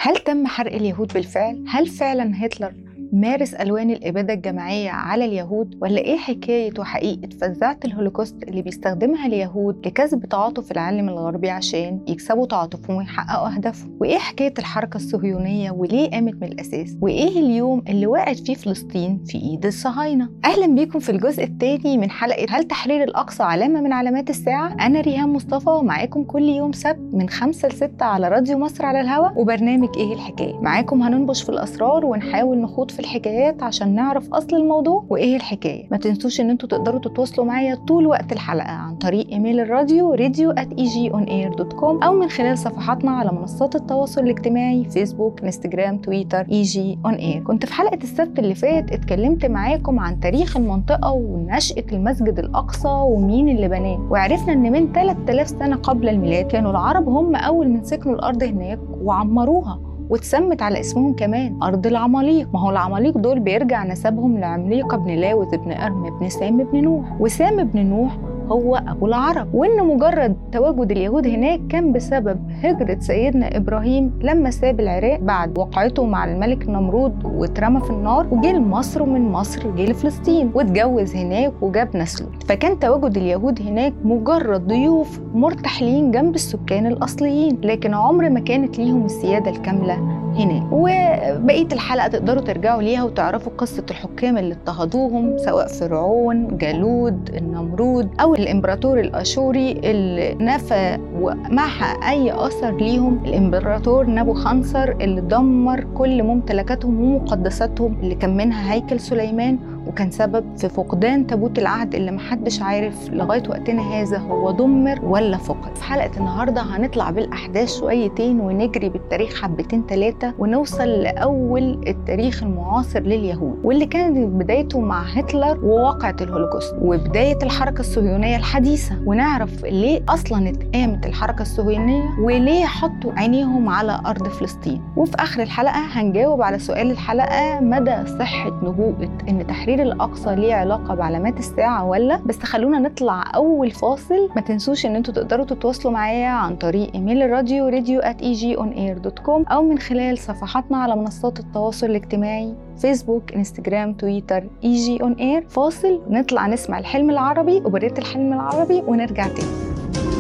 هل تم حرق اليهود بالفعل؟ هل فعلا هتلر مارس ألوان الإبادة الجماعية على اليهود ولا إيه حكاية وحقيقة فزاعة الهولوكوست اللي بيستخدمها اليهود لكسب تعاطف العالم الغربي عشان يكسبوا تعاطفهم ويحققوا أهدافهم وإيه حكاية الحركة الصهيونية وليه قامت من الأساس وإيه اليوم اللي وقعت فيه فلسطين في إيد الصهاينة أهلا بيكم في الجزء الثاني من حلقة هل تحرير الأقصى علامة من علامات الساعة أنا ريهام مصطفى ومعاكم كل يوم سبت من 5 ل 6 على راديو مصر على الهواء وبرنامج إيه الحكاية معاكم هننبش في الأسرار ونحاول نخوض في الحكايات عشان نعرف اصل الموضوع وايه الحكايه ما تنسوش ان انتوا تقدروا تتواصلوا معايا طول وقت الحلقه عن طريق ايميل الراديو radio at egionair.com او من خلال صفحاتنا على منصات التواصل الاجتماعي فيسبوك انستجرام تويتر ايجي اون اير كنت في حلقه السبت اللي فات اتكلمت معاكم عن تاريخ المنطقه ونشاه المسجد الاقصى ومين اللي بناه وعرفنا ان من 3000 سنه قبل الميلاد كانوا العرب هم اول من سكنوا الارض هناك وعمروها واتسمت على اسمهم كمان أرض العماليق ما هو العماليق دول بيرجع نسبهم لعمليق بن لاوذ بن أرم بن سام بن نوح وسام بن نوح هو أبو العرب وإن مجرد تواجد اليهود هناك كان بسبب هجرة سيدنا إبراهيم لما ساب العراق بعد وقعته مع الملك نمرود واترمى في النار وجه لمصر ومن مصر جه لفلسطين واتجوز هناك وجاب نسله فكان تواجد اليهود هناك مجرد ضيوف مرتحلين جنب السكان الأصليين لكن عمر ما كانت ليهم السيادة الكاملة هناك وبقية الحلقة تقدروا ترجعوا ليها وتعرفوا قصة الحكام اللي اضطهدوهم سواء فرعون جالود النمرود أو الإمبراطور الأشوري اللي نفى ومحى أي أثر ليهم الإمبراطور نبو خنصر اللي دمر كل ممتلكاتهم ومقدساتهم اللي كان منها هيكل سليمان وكان سبب في فقدان تابوت العهد اللي محدش عارف لغايه وقتنا هذا هو دمر ولا فقد. في حلقه النهارده هنطلع بالاحداث شويتين ونجري بالتاريخ حبتين ثلاثه ونوصل لاول التاريخ المعاصر لليهود واللي كانت بدايته مع هتلر وواقعه الهولوكوست وبدايه الحركه الصهيونيه الحديثه ونعرف ليه اصلا اتقامت الحركه الصهيونيه وليه حطوا عينيهم على ارض فلسطين. وفي اخر الحلقه هنجاوب على سؤال الحلقه مدى صحه نبوءه ان تحرير التحرير الأقصى ليه علاقة بعلامات الساعة ولا بس خلونا نطلع أول فاصل ما تنسوش إن انتوا تقدروا تتواصلوا معايا عن طريق إيميل الراديو radio at egionair.com أو من خلال صفحاتنا على منصات التواصل الاجتماعي فيسبوك انستجرام تويتر ايجي اون اير فاصل نطلع نسمع الحلم العربي وبرية الحلم العربي ونرجع تاني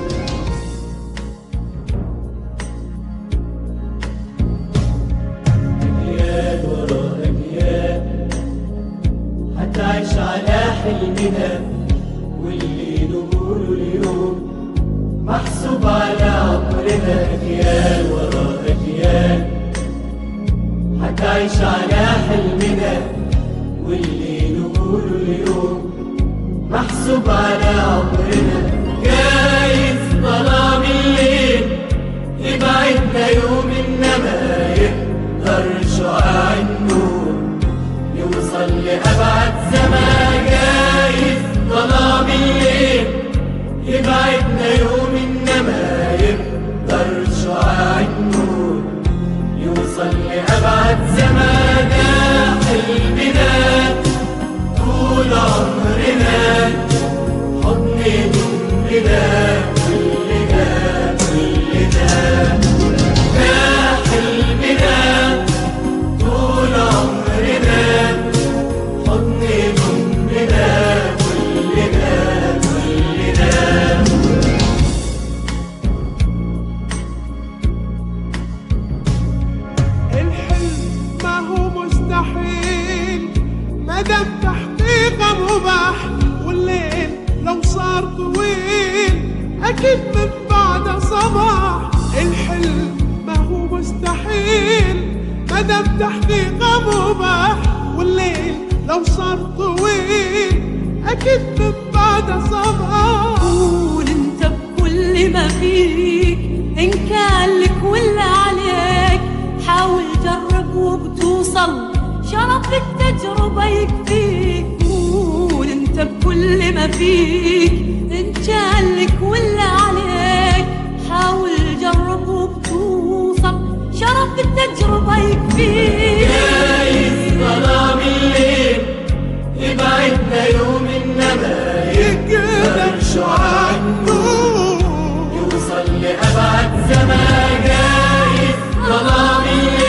تعيش على حلمنا واللي نقوله اليوم محسوب على عمرنا أجيال ورا أجيال هتعيش على حلمنا واللي نقوله اليوم محسوب على عمرنا جايز ظلام الليل يبعدنا يوم إنما يقدر شعاع النور يوصل لأبعد زمان جايز ظلام الليل يبعدنا يوم إنما يقدر شعاع النور يوصل لأبعد زمان ده حلمنا طول عمرنا حضن ضمنا كلنا كلنا ده حلمنا طول عمرنا حضن ضمنا كلنا كلنا الحلم ما هو مستحيل ما دام تحقيقه مباح والليل لو صار طويل اكيد من بعد صباح الحلم ما هو مستحيل ما دام تحقيقه مباح والليل لو صار طويل اكيد من بعد صباح قول انت بكل ما فيك ان كان لك ولا عليك حاول جرب وبتوصل شرف التجربة يكفيك قول انت بكل ما فيك ان كان لك ولا عليك حاول جرب وبتوصل شرف التجربة يكفيك جايز ظلام الليل يبعدنا يوم إنما يقدر شعاع النور يوصل لأبعد زمان جايز ظلام الليل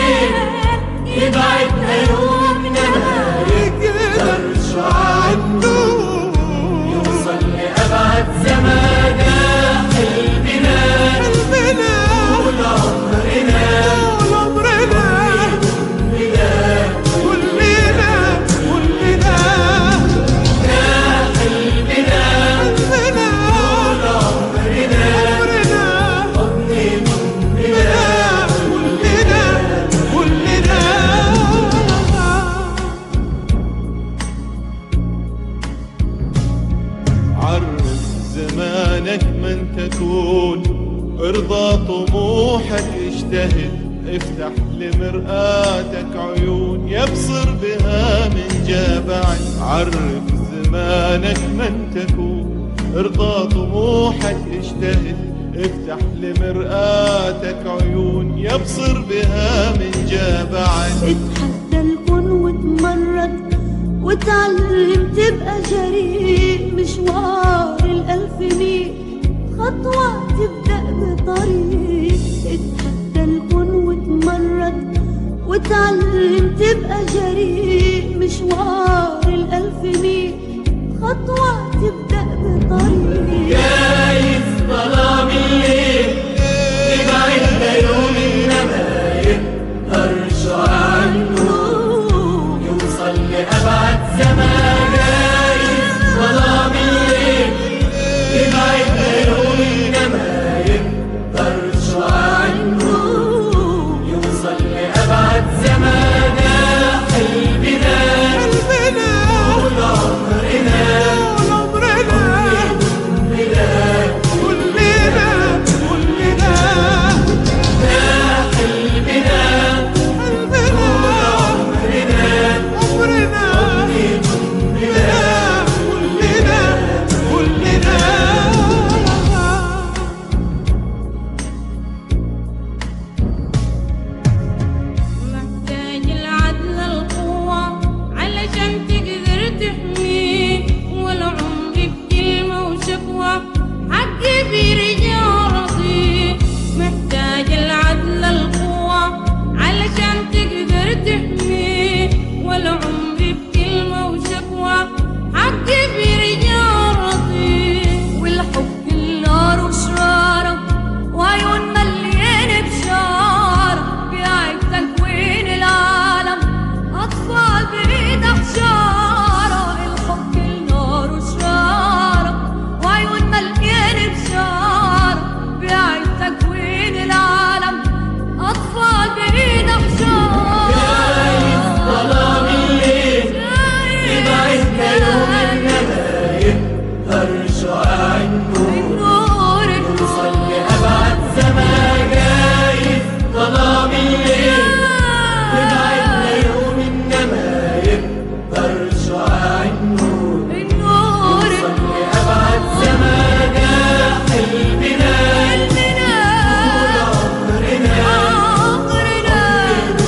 لمرآتك عيون يبصر بها من جابعك عرف زمانك من تكون ارضى طموحك اجتهد افتح لمرآتك عيون يبصر بها من جابعك اتحدى الكون وتمرد وتعلم تبقى جريء مشوار الألف ميل خطوة تبدأ بطريق اتحدى الكون وتمرد وتعلم تبقى جريء مشوار الألف ميل خطوة تبدأ بطريق جايز ظلام الليل يبعدنا يوم إنما يقدرش عنه يوصل لأبعد زمان جايز ظلام الليل يبعدنا يوم إنما يقدرش عنه يوصل لأبعد زمان حلمنا قلبنا طول عمرنا طول عمرنا كلنا كلنا حلمنا قلبنا عمرنا عمرنا كلنا كلنا محتاج العدل القوة علشان تقدر تحميه والعمر بكلمة وشكوى حقي بيرجع رضيه محتاج العدل القوة علشان تقدر تحميه والعمر بكلمة وشكوى حقي بيرجع رضيه والحب النار وشراره وعيون مليانة بشارة بيعيد تكوين العالم أطفال بإيد حجارة الحب النار وشرارة وعيون مليانة بشارة بيعيد تكوين العالم أطفال بإيد حجارة ظلام الليل يبعدنا يوم إنما يقدرش عنه النور يوصل لأبعد زمان جايز ظلام الليل يبعدنا يوم إنما يقدرش عنه النور يوصل لأبعد زمان حلمنا قلبنا عمرنا عمرنا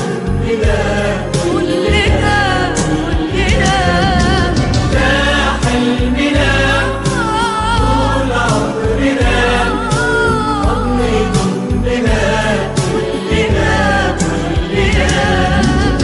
كلنا كلنا حلمنا طول عمرنا حضن يضمنا كلنا كلنا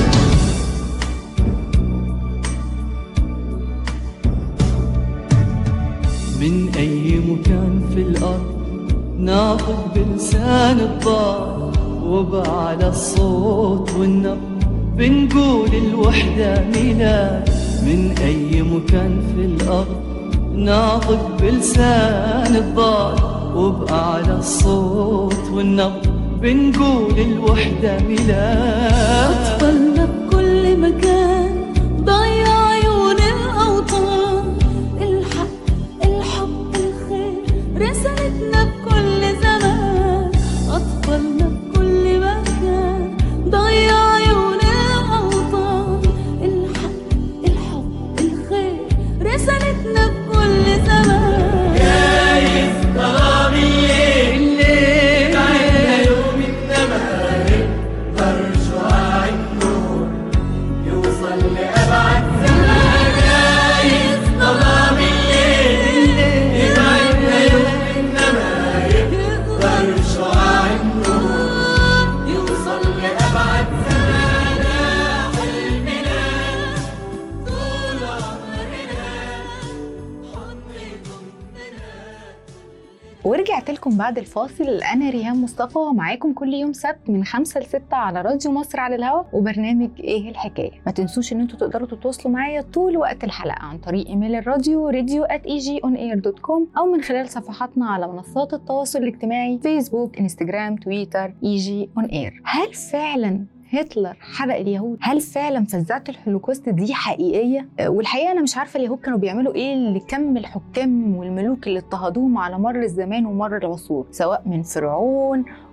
من أي مكان في الأرض ناطق بلسان الضاد وبعلى الصوت والنبض بنقول الوحدة ميلاد من أي مكان في الأرض ناطق بلسان الضاد وبأعلى الصوت والنبض بنقول الوحدة ميلاد أطفالنا بكل مكان ضيع عيون الأوطان الحق الحب الخير رسالتنا بكل زمان أطفالنا بكل مكان ضيع عيون الأوطان الحق الحب الخير رسالتنا بكل زمان جايز ظلام الليل يبعدنا يوم إنما يقدرش عنه يوصل لأبعد زمان جايز ظلام الليل يبعدنا يوم إنما يقدرش عنه يوصل لأبعد زمان حلمنا طول عمرنا حضن ضمنا ورجعت لكم بعد الفاصل انا ريهام مصطفى معاكم كل يوم سبت من 5 ل 6 على راديو مصر على الهواء وبرنامج ايه الحكايه ما تنسوش ان انتوا تقدروا تتواصلوا معايا طول وقت الحلقه عن طريق ايميل الراديو راديو @egionair.com او من خلال صفحاتنا على منصات التواصل الاجتماعي فيسبوك انستجرام تويتر ايجي اون اير هل فعلا هتلر حرق اليهود هل فعلا فزعه الهولوكوست دي حقيقيه أه، والحقيقه انا مش عارفه اليهود كانوا بيعملوا ايه لكم الحكام والملوك اللي اضطهدوهم على مر الزمان ومر العصور سواء من فرعون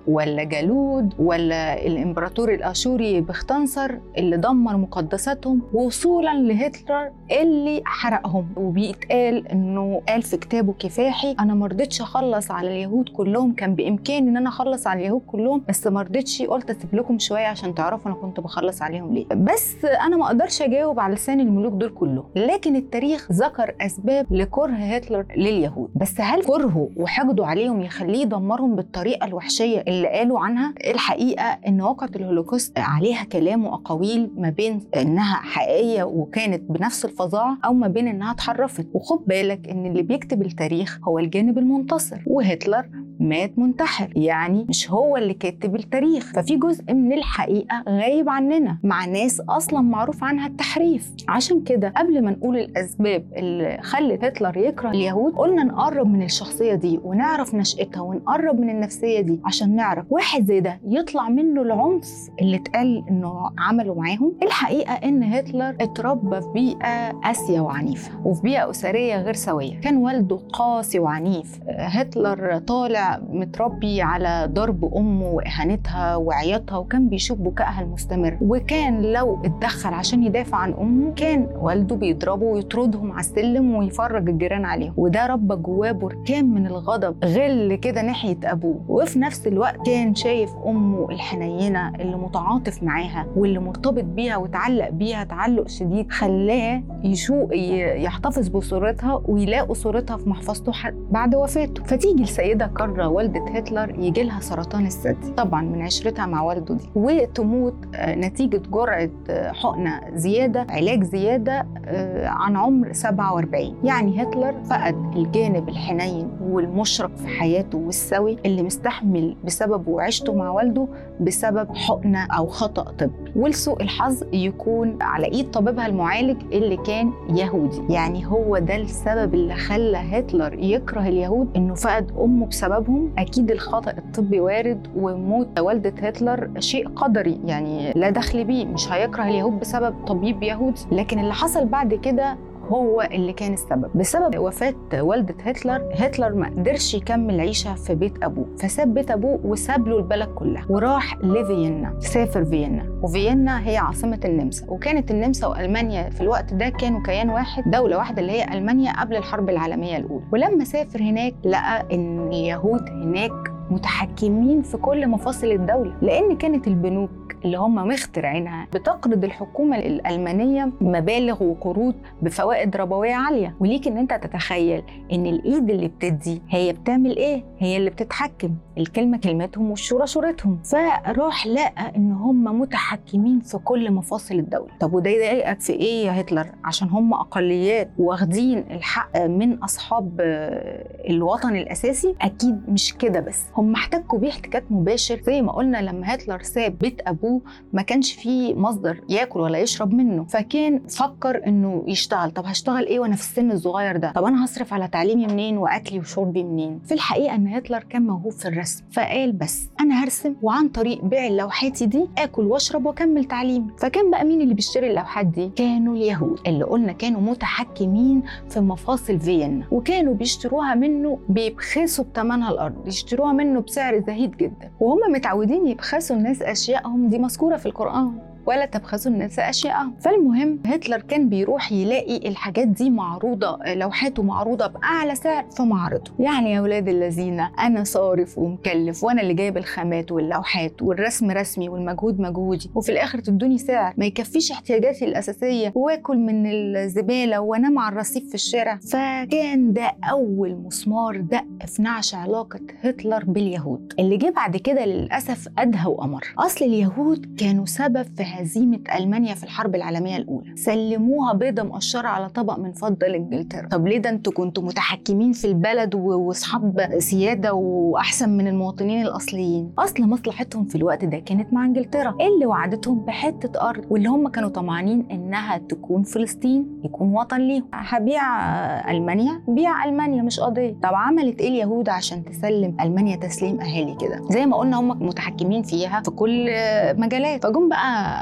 ولا جالود ولا الامبراطور الاشوري بختنصر اللي دمر مقدساتهم وصولا لهتلر اللي حرقهم وبيتقال انه قال في كتابه كفاحي انا ما رضيتش اخلص على اليهود كلهم كان بامكاني ان انا اخلص على اليهود كلهم بس ما رضيتش قلت اسيب لكم شويه عشان تعرفوا انا كنت بخلص عليهم ليه بس انا ما اقدرش اجاوب على لسان الملوك دول كلهم لكن التاريخ ذكر اسباب لكره هتلر لليهود بس هل كرهه وحقده عليهم يخليه يدمرهم بالطريقه الوحشيه اللي قالوا عنها الحقيقه ان واقعه الهولوكوست عليها كلام واقاويل ما بين انها حقيقيه وكانت بنفس الفظاعه او ما بين انها اتحرفت وخد بالك ان اللي بيكتب التاريخ هو الجانب المنتصر وهتلر مات منتحر يعني مش هو اللي كاتب التاريخ ففي جزء من الحقيقه غايب عننا مع ناس اصلا معروف عنها التحريف عشان كده قبل ما نقول الاسباب اللي خلت هتلر يكره اليهود قلنا نقرب من الشخصيه دي ونعرف نشأتها ونقرب من النفسيه دي عشان نعرف واحد زي ده يطلع منه العنف اللي اتقال انه عمله معاهم الحقيقه ان هتلر اتربى في بيئه قاسيه وعنيفه وفي بيئه اسريه غير سويه كان والده قاسي وعنيف هتلر طالع متربي على ضرب امه واهانتها وعياطها وكان بيشوف بكائها المستمر وكان لو اتدخل عشان يدافع عن امه كان والده بيضربه ويطردهم على السلم ويفرج الجيران عليهم وده ربى جواه بركان من الغضب غل كده ناحيه ابوه وفي نفس الوقت كان شايف امه الحنينه اللي متعاطف معاها واللي مرتبط بيها وتعلق بيها تعلق شديد خلاه يشوق ي- يحتفظ بصورتها ويلاقوا صورتها في محفظته حتى بعد وفاته فتيجي السيده كارا والده هتلر يجي لها سرطان الثدي طبعا من عشرتها مع والده دي وتموت آه، نتيجه جرعه آه، حقنه زياده علاج زياده آه، عن عمر 47 يعني هتلر فقد الجانب الحنين والمشرق في حياته والسوي اللي مستحمل بسببه عيشته مع والده بسبب حقنه او خطا طبي ولسوء الحظ يكون على ايد طبيبها المعالج اللي كان يهودي يعني هو ده السبب اللي خلى هتلر يكره اليهود انه فقد امه بسببهم اكيد الخطا الطبي وارد وموت والده هتلر شيء قدري يعني لا دخل بيه مش هيكره اليهود بسبب طبيب يهودي لكن اللي حصل بعد كده هو اللي كان السبب بسبب وفاة والدة هتلر هتلر ما قدرش يكمل عيشة في بيت أبوه فساب بيت أبوه وساب له البلد كلها وراح لفيينا سافر فيينا وفيينا هي عاصمة النمسا وكانت النمسا وألمانيا في الوقت ده كانوا كيان واحد دولة واحدة اللي هي ألمانيا قبل الحرب العالمية الأولى ولما سافر هناك لقى إن اليهود هناك متحكمين في كل مفاصل الدولة لأن كانت البنوك اللي هم مخترعينها بتقرض الحكومة الألمانية مبالغ وقروض بفوائد ربوية عالية وليك إن أنت تتخيل إن الإيد اللي بتدي هي بتعمل إيه؟ هي اللي بتتحكم الكلمة كلمتهم والشورى شورتهم فراح لقى إن هم متحكمين في كل مفاصل الدولة طب وده يضايقك في إيه يا هتلر؟ عشان هم أقليات واخدين الحق من أصحاب آه، الوطن الأساسي أكيد مش كده بس هم احتكوا بيه احتكاك مباشر زي ما قلنا لما هتلر ساب بيت أبوه ما كانش فيه مصدر ياكل ولا يشرب منه فكان فكر انه يشتغل طب هشتغل ايه وانا في السن الصغير ده طب انا هصرف على تعليمي منين واكلي وشربي منين في الحقيقه ان هتلر كان موهوب في الرسم فقال بس انا هرسم وعن طريق بيع لوحاتي دي اكل واشرب واكمل تعليمي فكان بقى مين اللي بيشتري اللوحات دي كانوا اليهود اللي قلنا كانوا متحكمين في مفاصل فيينا وكانوا بيشتروها منه بيبخسوا بثمنها الارض يشتروها منه بسعر زهيد جدا وهم متعودين يبخسوا الناس اشيائهم دي مذكوره في القران ولا تبخسوا الناس اشياءهم فالمهم هتلر كان بيروح يلاقي الحاجات دي معروضه لوحاته معروضه باعلى سعر في معرضه يعني يا ولاد الذين انا صارف ومكلف وانا اللي جايب الخامات واللوحات والرسم رسمي والمجهود مجهودي وفي الاخر تدوني سعر ما يكفيش احتياجاتي الاساسيه واكل من الزباله وانام على الرصيف في الشارع فكان ده اول مسمار دق في نعش علاقه هتلر باليهود اللي جه بعد كده للاسف ادهى وامر اصل اليهود كانوا سبب في هزيمه المانيا في الحرب العالميه الاولى سلموها بيضه مقشره على طبق من فضه لانجلترا طب ليه ده انتوا كنتوا متحكمين في البلد و- واصحاب سياده واحسن من المواطنين الاصليين اصل مصلحتهم في الوقت ده كانت مع انجلترا اللي وعدتهم بحته ارض واللي هم كانوا طمعانين انها تكون فلسطين يكون وطن ليهم هبيع آه، المانيا بيع المانيا مش قضيه طب عملت ايه اليهود عشان تسلم المانيا تسليم اهالي كده زي ما قلنا هم متحكمين فيها في كل آه، مجالات فجم بقى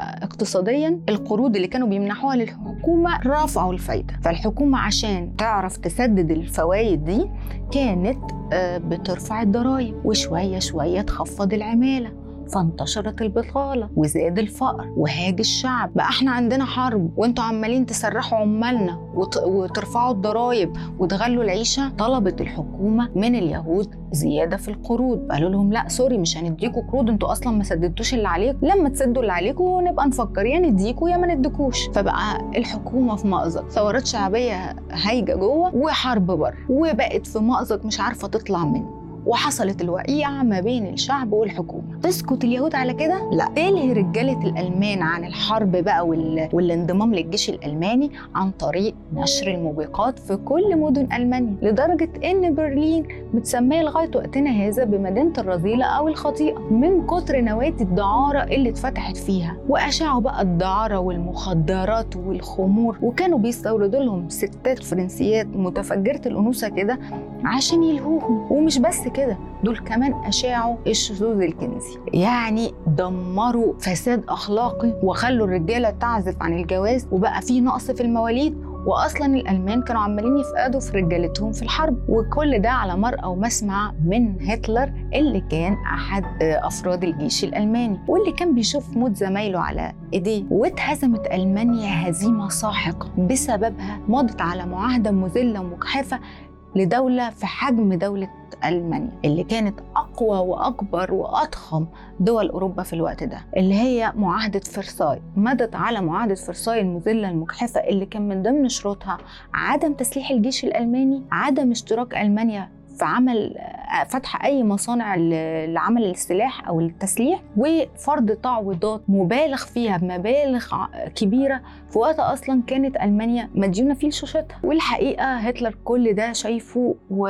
اقتصاديا القروض اللي كانوا بيمنحوها للحكومة رفعوا الفايدة فالحكومة عشان تعرف تسدد الفوائد دي كانت آه، بترفع الضرائب وشوية شوية تخفض العمالة فانتشرت البطالة وزاد الفقر وهاج الشعب بقى احنا عندنا حرب وانتوا عمالين تسرحوا عمالنا وت... وترفعوا الضرايب وتغلوا العيشة طلبت الحكومة من اليهود زيادة في القروض قالوا لهم لا سوري مش هنديكوا قروض انتوا اصلا ما سددتوش اللي عليكم لما تسدوا اللي عليكم نبقى نفكر يا نديكوا يا ما نديكوش فبقى الحكومة في مأزق ثورات شعبية هايجة جوه وحرب بره وبقت في مأزق مش عارفة تطلع منه وحصلت الوقيعة ما بين الشعب والحكومة تسكت اليهود على كده؟ لا تلهي رجالة الألمان عن الحرب بقى وال... والانضمام للجيش الألماني عن طريق نشر الموبقات في كل مدن ألمانيا لدرجة إن برلين متسمية لغاية وقتنا هذا بمدينة الرذيلة أو الخطيئة من كتر نواتي الدعارة اللي اتفتحت فيها وأشاعوا بقى الدعارة والمخدرات والخمور وكانوا بيستوردوا لهم ستات فرنسيات متفجرة الأنوثة كده عشان يلهوهم ومش بس كده دول كمان أشاعوا الشذوذ الجنسي يعني دمروا فساد أخلاقي وخلوا الرجالة تعزف عن الجواز وبقى في نقص في المواليد واصلا الالمان كانوا عمالين يفقدوا في رجالتهم في الحرب وكل ده على مرأى ومسمع من هتلر اللي كان احد افراد الجيش الالماني واللي كان بيشوف موت زمايله على ايديه واتهزمت المانيا هزيمه ساحقه بسببها مضت على معاهده مذله ومجحفه لدولة في حجم دولة ألمانيا اللي كانت أقوى وأكبر وأضخم دول أوروبا في الوقت ده اللي هي معاهدة فرساي مضت على معاهدة فرساي المذلة المجحفة اللي كان من ضمن شروطها عدم تسليح الجيش الألماني عدم اشتراك ألمانيا في عمل فتح اي مصانع ل- لعمل السلاح او التسليح وفرض تعويضات مبالغ فيها بمبالغ ع- كبيره في وقت اصلا كانت المانيا مديونه فيه لشوشتها والحقيقه هتلر كل ده شايفه و...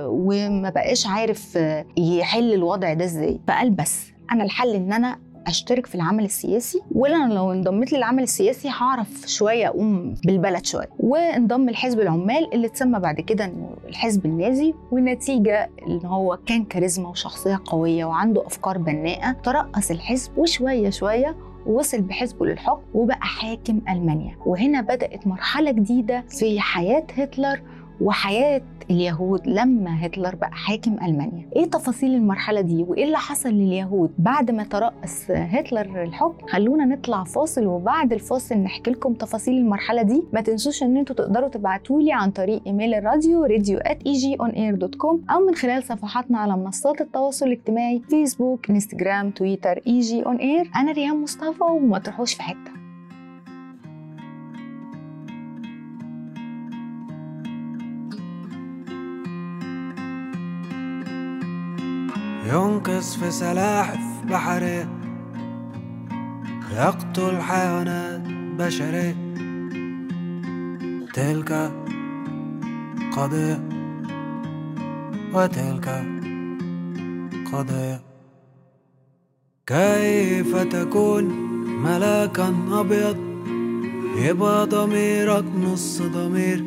وما بقاش عارف يحل الوضع ده ازاي فقال بس انا الحل ان انا اشترك في العمل السياسي وانا لو انضميت للعمل السياسي هعرف شويه اقوم بالبلد شويه وانضم لحزب العمال اللي اتسمى بعد كده انه الحزب النازي والنتيجه ان هو كان كاريزما وشخصيه قويه وعنده افكار بناءه ترأس الحزب وشويه شويه ووصل بحزبه للحكم وبقى حاكم المانيا وهنا بدات مرحله جديده في حياه هتلر وحياه اليهود لما هتلر بقى حاكم المانيا ايه تفاصيل المرحله دي وايه اللي حصل لليهود بعد ما ترأس هتلر الحكم خلونا نطلع فاصل وبعد الفاصل نحكي لكم تفاصيل المرحله دي ما تنسوش ان انتوا تقدروا تبعتوا لي عن طريق ايميل الراديو راديو @egionair.com او من خلال صفحاتنا على منصات التواصل الاجتماعي فيسبوك انستجرام تويتر ايجي اون اير انا ريهام مصطفى وما تروحوش في حته ينقص في سلاحف بحرية يقتل حيوانات بشرية تلك قضية وتلك قضية كيف تكون ملاكا أبيض يبقى ضميرك نص ضمير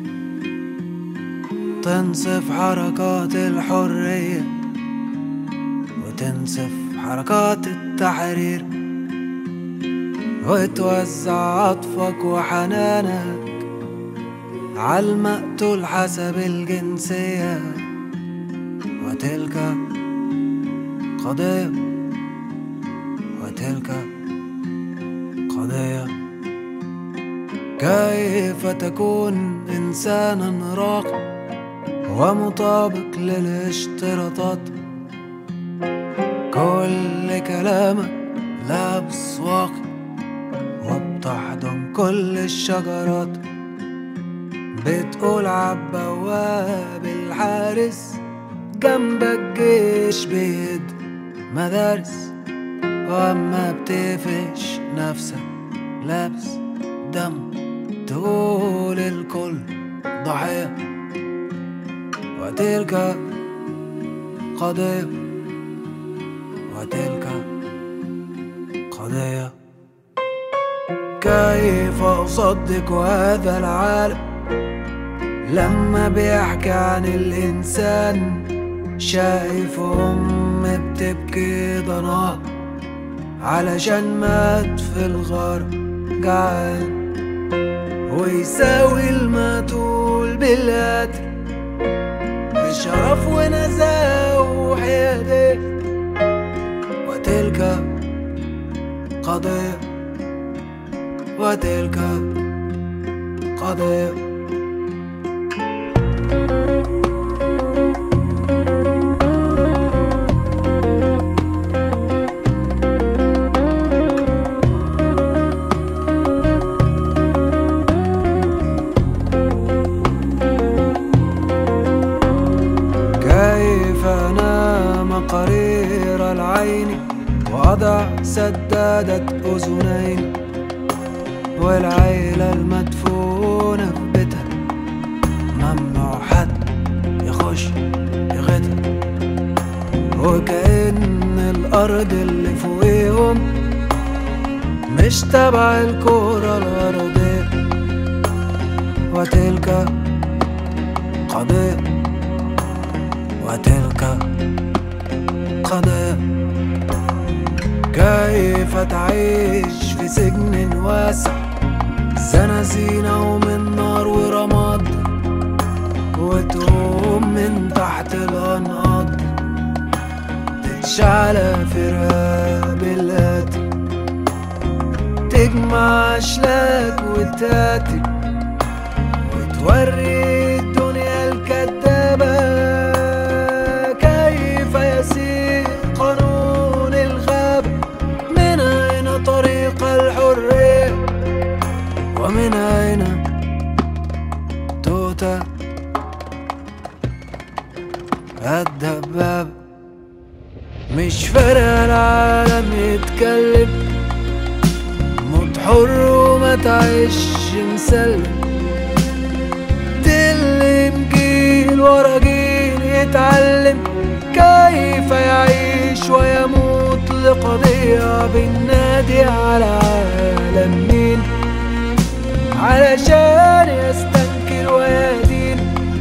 تنصف حركات الحريه وتنسف حركات التحرير وتوزع عطفك وحنانك عالمقتول حسب الجنسية وتلك قضية وتلك قضية كيف تكون إنسانا راقي ومطابق للاشتراطات كل كلامك لابس واقي وبتحضن كل الشجرات بتقول عالبواب الحارس جنبك جيش بيد مدارس واما بتقفش نفسك لابس دم تقول الكل ضحية وتلك قضيه وتلك قضية كيف أصدق هذا العالم لما بيحكي عن الإنسان شايف أم بتبكي ضناها علشان مات في الغار جعان ويساوي المقتول بالقتل بشرف ونزاهة وحيادية وتلك قضية وتلك قضية كيف أنام قرير العين وأضع سدادة أذنين والعيلة المدفونة في بيتها ممنوع حد يخش يغتها وكأن الأرض اللي فوقيهم مش تبع الكرة الأرضية وتلك قضية وتلك قضية كيف تعيش في سجن واسع زنازينة ومن نار ورماد وتقوم من تحت الأنقاض تتشعل في رقاب القاتل تجمع أشلاك وتاتي وتوري الدنيا الكدابة كيف يسير قانون الغابة من أين طريق الحرية ومن أين توتا الدبابة مش فارق العالم يتكلم موت حر وما تعيش مسلم تلم جيل ورا جيل يتعلم كيف يعيش ويموت لقضية بالنادي على عالم مين علشان يستنكر ويدين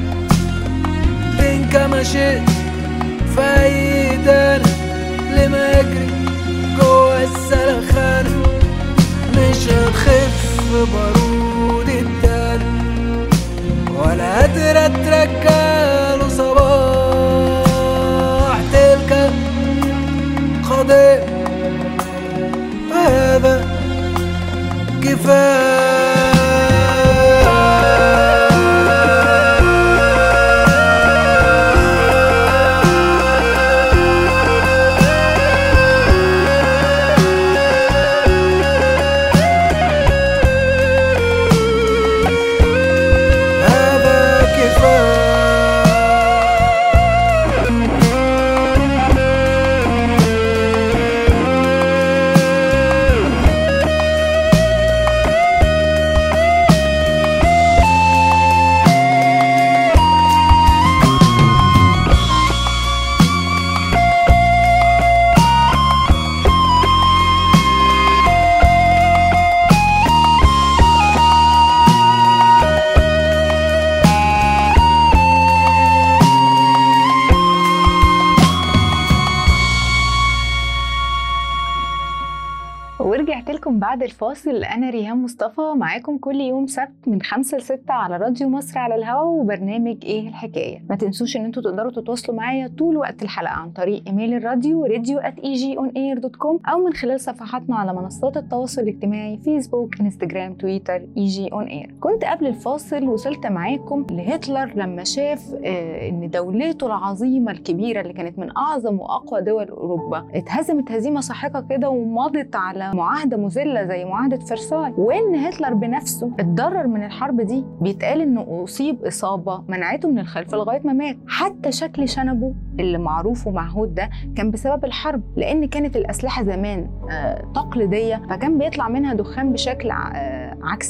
بين كما شئت فايدان لما يجري جوا السلخان مش هتخف بارود الدان ولا قادرة ترجعله صباح تلك قضية هذا كفاية هذا كفاية ورجعت لكم بعد الفاصل أنا ريهام مصطفى معاكم كل يوم سبت من 5 ل 6 على راديو مصر على الهواء وبرنامج إيه الحكاية ما تنسوش إن انتوا تقدروا تتواصلوا معايا طول وقت الحلقة عن طريق إيميل الراديو راديو at egionair.com أو من خلال صفحاتنا على منصات التواصل الاجتماعي فيسبوك انستجرام تويتر ايجي اون اير كنت قبل الفاصل وصلت معاكم لهتلر لما شاف آه، إن دولته العظيمة الكبيرة اللي كانت من أعظم وأقوى دول أوروبا اتهزمت هزيمة ساحقة كده ومضت على معاهدة مذلة زي معاهدة فرساي وإن هتلر بنفسه اتضرر من الحرب دي بيتقال إنه أصيب إصابة منعته من الخلف لغاية ما مات حتى شكل شنبه اللي معروف ومعهود ده كان بسبب الحرب لأن كانت الأسلحة زمان آه، تقليدية فكان بيطلع منها دخان بشكل ع- آه، عكسي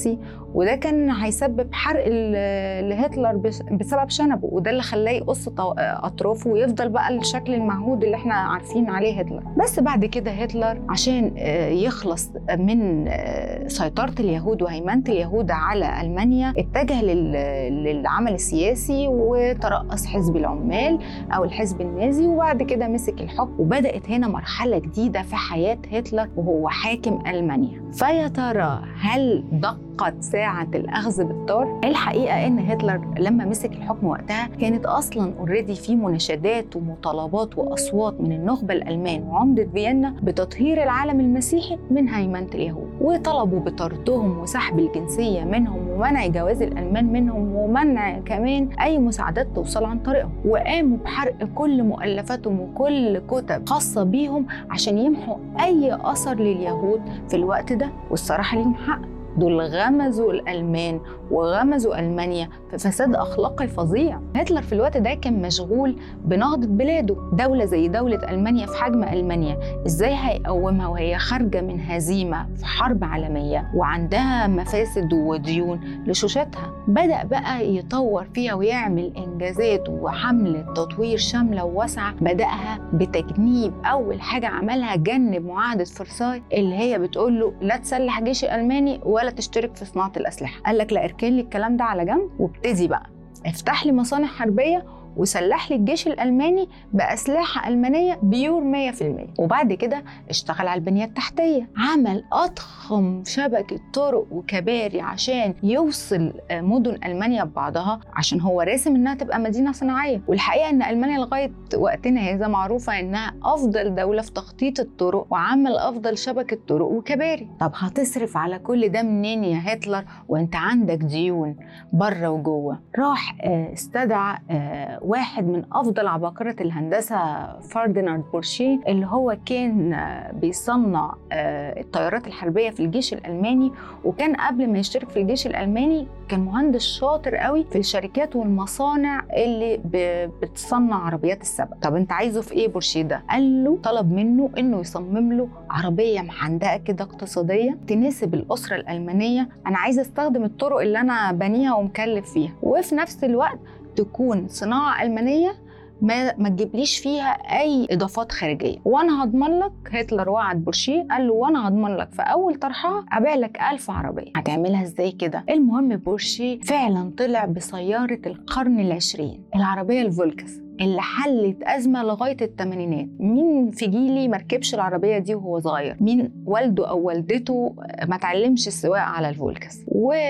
وده كان هيسبب حرق ل- لهتلر بس- بسبب شنبه وده اللي خلاه يقص طو- اطرافه ويفضل بقى الشكل المعهود اللي احنا عارفين عليه هتلر بس بعد كده هتلر عشان آه، يخلص من آه، سيطرة اليهود وهيمنة اليهود على ألمانيا اتجه لل- للعمل السياسي وترأس حزب العمال أو الحزب النازي وبعد كده مسك الحكم وبدأت هنا مرحلة جديدة في حياة هتلر وهو حاكم ألمانيا فيا ترى هل دقت ساعة الأخذ بالطار؟ الحقيقة إن هتلر لما مسك الحكم وقتها كانت أصلا اوريدي في مناشدات ومطالبات وأصوات من النخبة الألمان وعمدة فيينا بتطهير العالم المسيحي من هيمنة اليهود وطلبوا بطردهم وسحب الجنسية منهم ومنع جواز الألمان منهم ومنع كمان أي مساعدات توصل عن طريقهم وقاموا بحرق كل مؤلفاتهم وكل كتب خاصة بيهم عشان يمحوا أي أثر لليهود في الوقت ده والصراحة ليهم حق دول غمزوا الألمان وغمزوا ألمانيا في فساد أخلاقي فظيع هتلر في الوقت ده كان مشغول بنهضة بلاده دولة زي دولة ألمانيا في حجم ألمانيا إزاي هيقومها وهي خارجة من هزيمة في حرب عالمية وعندها مفاسد وديون لشوشتها بدأ بقى يطور فيها ويعمل إنجازات وحملة تطوير شاملة وواسعة بدأها بتجنيب أول حاجة عملها جنب معاهدة فرساي اللي هي بتقول له لا تسلح جيش الألماني ولا تشترك في صناعة الأسلحة قال لك لا اركن لي الكلام ده على جنب وابتدي بقى افتح لي مصانع حربية وسلح لي الجيش الألماني بأسلحة ألمانية بيور 100% وبعد كده اشتغل على البنية التحتية عمل أضخم شبكة طرق وكباري عشان يوصل آه، مدن ألمانيا ببعضها عشان هو راسم إنها تبقى مدينة صناعية والحقيقة إن ألمانيا لغاية وقتنا هذا معروفة إنها أفضل دولة في تخطيط الطرق وعمل أفضل شبكة طرق وكباري طب هتصرف على كل ده منين يا هتلر وانت عندك ديون بره وجوه راح آه، استدعى آه، واحد من افضل عباقره الهندسه فرديناند بورشيه اللي هو كان آه، بيصنع آه، الطيارات الحربيه في الجيش الالماني وكان قبل ما يشترك في الجيش الالماني كان مهندس شاطر قوي في الشركات والمصانع اللي ب- بتصنع عربيات السبق طب انت عايزه في ايه بورشيه ده قال له طلب منه انه يصمم له عربيه محندقه كده اقتصاديه تناسب الاسره الالمانيه انا عايزه استخدم الطرق اللي انا بنيها ومكلف فيها وفي نفس الوقت تكون صناعه المانيه ما ما تجيبليش فيها اي اضافات خارجيه وانا هضمن لك هتلر وعد بورشيه قال له وانا هضمن لك في اول طرحها ابيع لك 1000 عربيه هتعملها ازاي كده المهم بورشيه فعلا طلع بسياره القرن العشرين العربيه الفولكس اللي حلت أزمة لغاية الثمانينات مين في جيلي مركبش العربية دي وهو صغير مين والده أو والدته ما تعلمش السواقة على الفولكس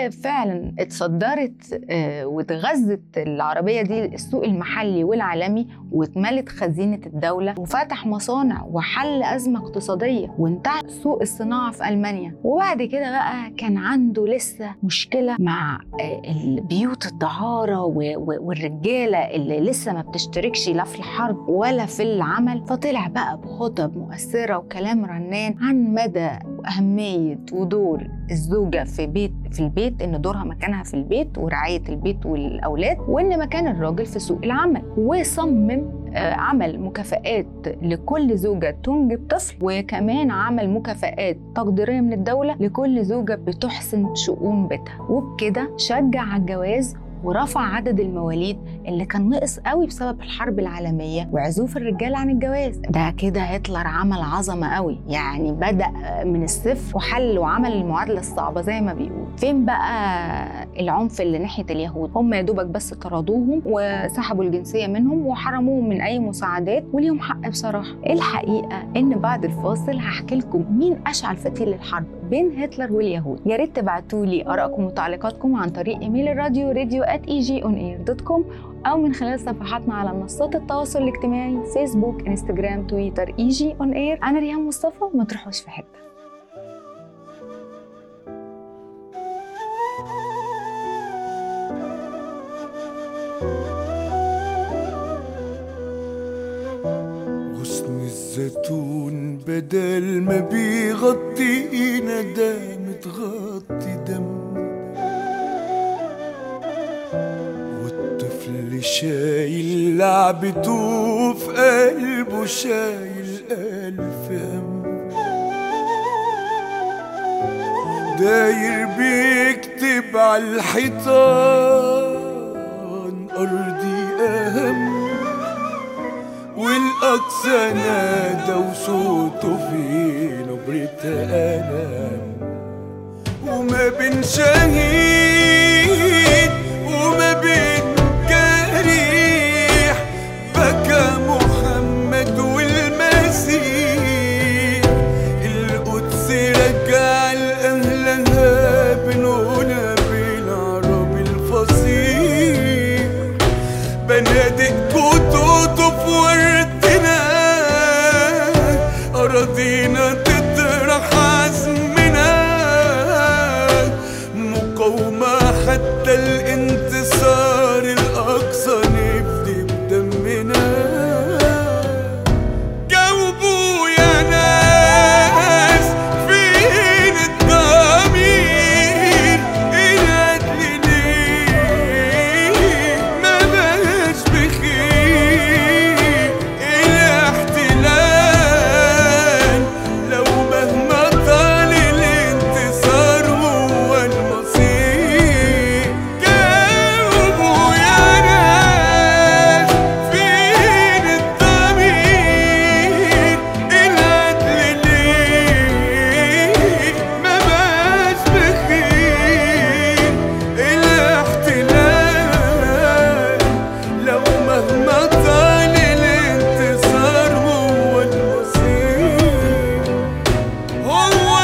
وفعلا اتصدرت آه، واتغذت العربية دي السوق المحلي والعالمي واتملت خزينة الدولة وفتح مصانع وحل أزمة اقتصادية وانتهى سوق الصناعة في ألمانيا وبعد كده بقى كان عنده لسه مشكلة مع آه، البيوت الدعارة و- و- والرجالة اللي لسه ما بتشتركش لا في الحرب ولا في العمل فطلع بقى بخطب مؤثرة وكلام رنان عن مدى وأهمية ودور الزوجة في بيت في البيت إن دورها مكانها في البيت ورعاية البيت والأولاد وإن مكان الراجل في سوق العمل وصمم آه، عمل مكافآت لكل زوجة تنجب طفل وكمان عمل مكافآت تقديرية من الدولة لكل زوجة بتحسن شؤون بيتها وبكده شجع على الجواز ورفع عدد المواليد اللي كان نقص قوي بسبب الحرب العالمية وعزوف الرجال عن الجواز ده كده هتلر عمل عظمة قوي يعني بدأ من الصفر وحل وعمل المعادلة الصعبة زي ما بيقول فين بقى العنف اللي ناحية اليهود هم يا دوبك بس طردوهم وسحبوا الجنسية منهم وحرموهم من أي مساعدات وليهم حق بصراحة الحقيقة إن بعد الفاصل هحكي لكم مين أشعل فتيل الحرب بين هتلر واليهود يا ريت تبعتوا لي آرائكم وتعليقاتكم عن طريق إيميل الراديو راديو at egionair.com أو من خلال صفحاتنا على منصات التواصل الاجتماعي فيسبوك انستجرام تويتر ايجي اون اير أنا ريهام مصطفى ما تروحوش في حتة غصن الزيتون بدل ما بيغطينا ده متغطي دم والطفل شايل لعبته في قلبه شايل ألف هم داير بيكتب مكتوب على الحيطان أرضي أهم والأقصى نادى وصوته في نبرة ألم وما بين شهيد وما بين جريح بكى محمد والمسيح القدس رجع لأهلها بنونا بالعرب الفصيح بنادق كتوته في وردنا أراضينا تطرح عزمنا مقاومة حتى الانتصار الأقصى نفدي بدمنا جاوبوا يا ناس فين الضمير العدل ليه ما بقاش بخير الاحتلال لو مهما طال الانتصار هو المصير جاوبوا يا ناس فين الضمير العدل ليه ما بقاش بخير الاحتلال لو مهما طال الانتصار هو المصير هو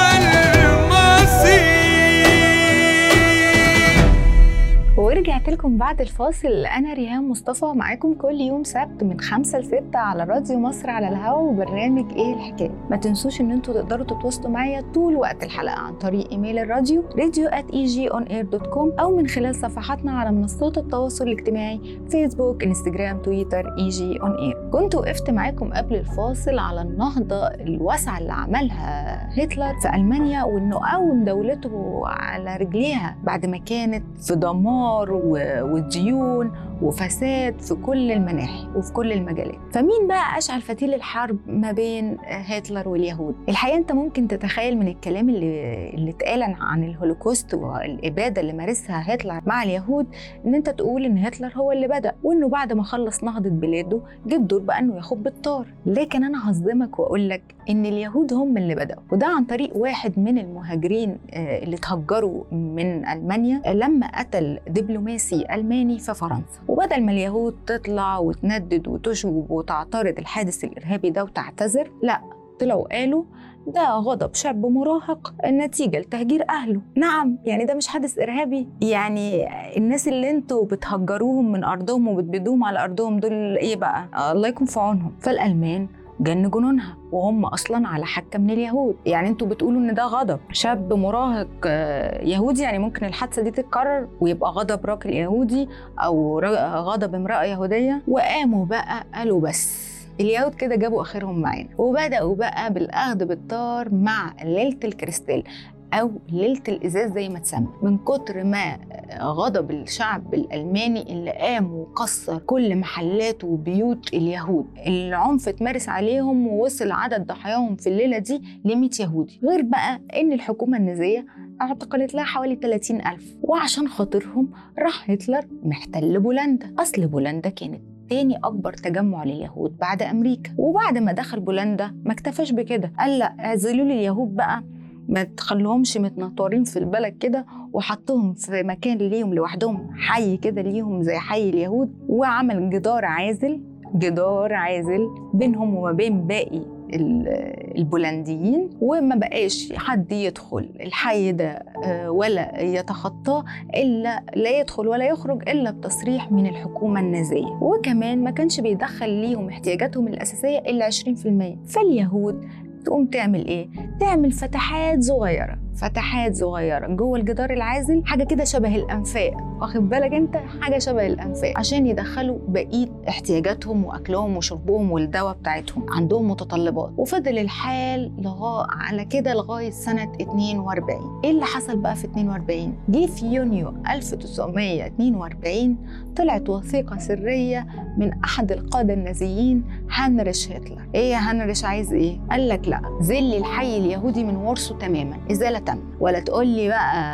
المصير ورجعت لكم بعد الفاصل انا ريهام مصطفى معاكم كل يوم سبت من 5 ل 6 على راديو مصر على الهوا وبرنامج ايه الحكايه ما تنسوش ان انتوا تقدروا تتواصلوا معايا طول وقت الحلقه عن طريق ايميل الراديو radio at egionair.com او من خلال صفحاتنا على منصات التواصل الاجتماعي فيسبوك انستجرام تويتر ايجي اون اير كنت وقفت معاكم قبل الفاصل على النهضه الواسعه اللي عملها هتلر في المانيا وانه قوم دولته على رجليها بعد ما كانت في دمار و- وديون وفساد في كل المناحي وفي كل المجالات فمين بقى اشعل فتيل الحرب ما بين هتلر واليهود الحقيقه انت ممكن تتخيل من الكلام اللي اللي اتقال عن الهولوكوست والاباده اللي مارسها هتلر مع اليهود ان انت تقول ان هتلر هو اللي بدا وانه بعد ما خلص نهضه بلاده جه الدور بقى انه ياخد بالطار لكن انا هصدمك واقول لك ان اليهود هم اللي بداوا وده عن طريق واحد من المهاجرين آه، اللي تهجروا من المانيا آه، لما قتل دبلوماسي الماني في فرنسا وبدل ما اليهود تطلع وتندد وتشجب وتعترض الحادث الارهابي ده وتعتذر لا طلعوا قالوا ده غضب شاب مراهق نتيجة لتهجير أهله نعم يعني ده مش حادث إرهابي يعني الناس اللي انتوا بتهجروهم من أرضهم وبتبيدوهم على أرضهم دول إيه بقى الله يكون في عونهم فالألمان جن جنونها وهم اصلا على حكه من اليهود يعني انتوا بتقولوا ان ده غضب شاب مراهق آه، يهودي يعني ممكن الحادثه دي تتكرر ويبقى غضب راجل يهودي او را- غضب امراه يهوديه وقاموا بقى قالوا بس اليهود كده جابوا اخرهم معانا وبداوا بقى بالاخذ بالطار مع ليله الكريستال او ليله الازاز زي ما تسمى من كتر ما غضب الشعب الالماني اللي قام وكسر كل محلات وبيوت اليهود العنف اتمارس عليهم ووصل عدد ضحاياهم في الليله دي ل 100 يهودي غير بقى ان الحكومه النازيه اعتقلت لها حوالي 30 ألف وعشان خاطرهم راح هتلر محتل بولندا أصل بولندا كانت تاني أكبر تجمع لليهود بعد أمريكا وبعد ما دخل بولندا ما اكتفاش بكده قال لا اعزلوا لي اليهود بقى ما تخلوهمش متنطورين في البلد كده وحطهم في مكان ليهم لوحدهم حي كده ليهم زي حي اليهود وعمل جدار عازل جدار عازل بينهم وما بين باقي ال- البولنديين وما بقاش حد يدخل الحي ده آه، ولا يتخطاه الا لا يدخل ولا يخرج الا بتصريح من الحكومه النازيه وكمان ما كانش بيدخل ليهم احتياجاتهم الاساسيه الا 20% فاليهود تقوم تعمل ايه تعمل فتحات صغيره فتحات صغيره جوه الجدار العازل حاجه كده شبه الانفاق واخد بالك انت حاجه شبه الانفاق عشان يدخلوا بقيه احتياجاتهم واكلهم وشربهم والدواء بتاعتهم عندهم متطلبات وفضل الحال لغايه على كده لغايه سنه 42 ايه اللي حصل بقى في 42 جه في يونيو 1942 طلعت وثيقه سريه من احد القاده النازيين هنريش هتلر ايه يا هنريش عايز ايه قال لك لا زل الحي اليهودي من ورثه تماما ازاله تامه ولا تقول لي بقى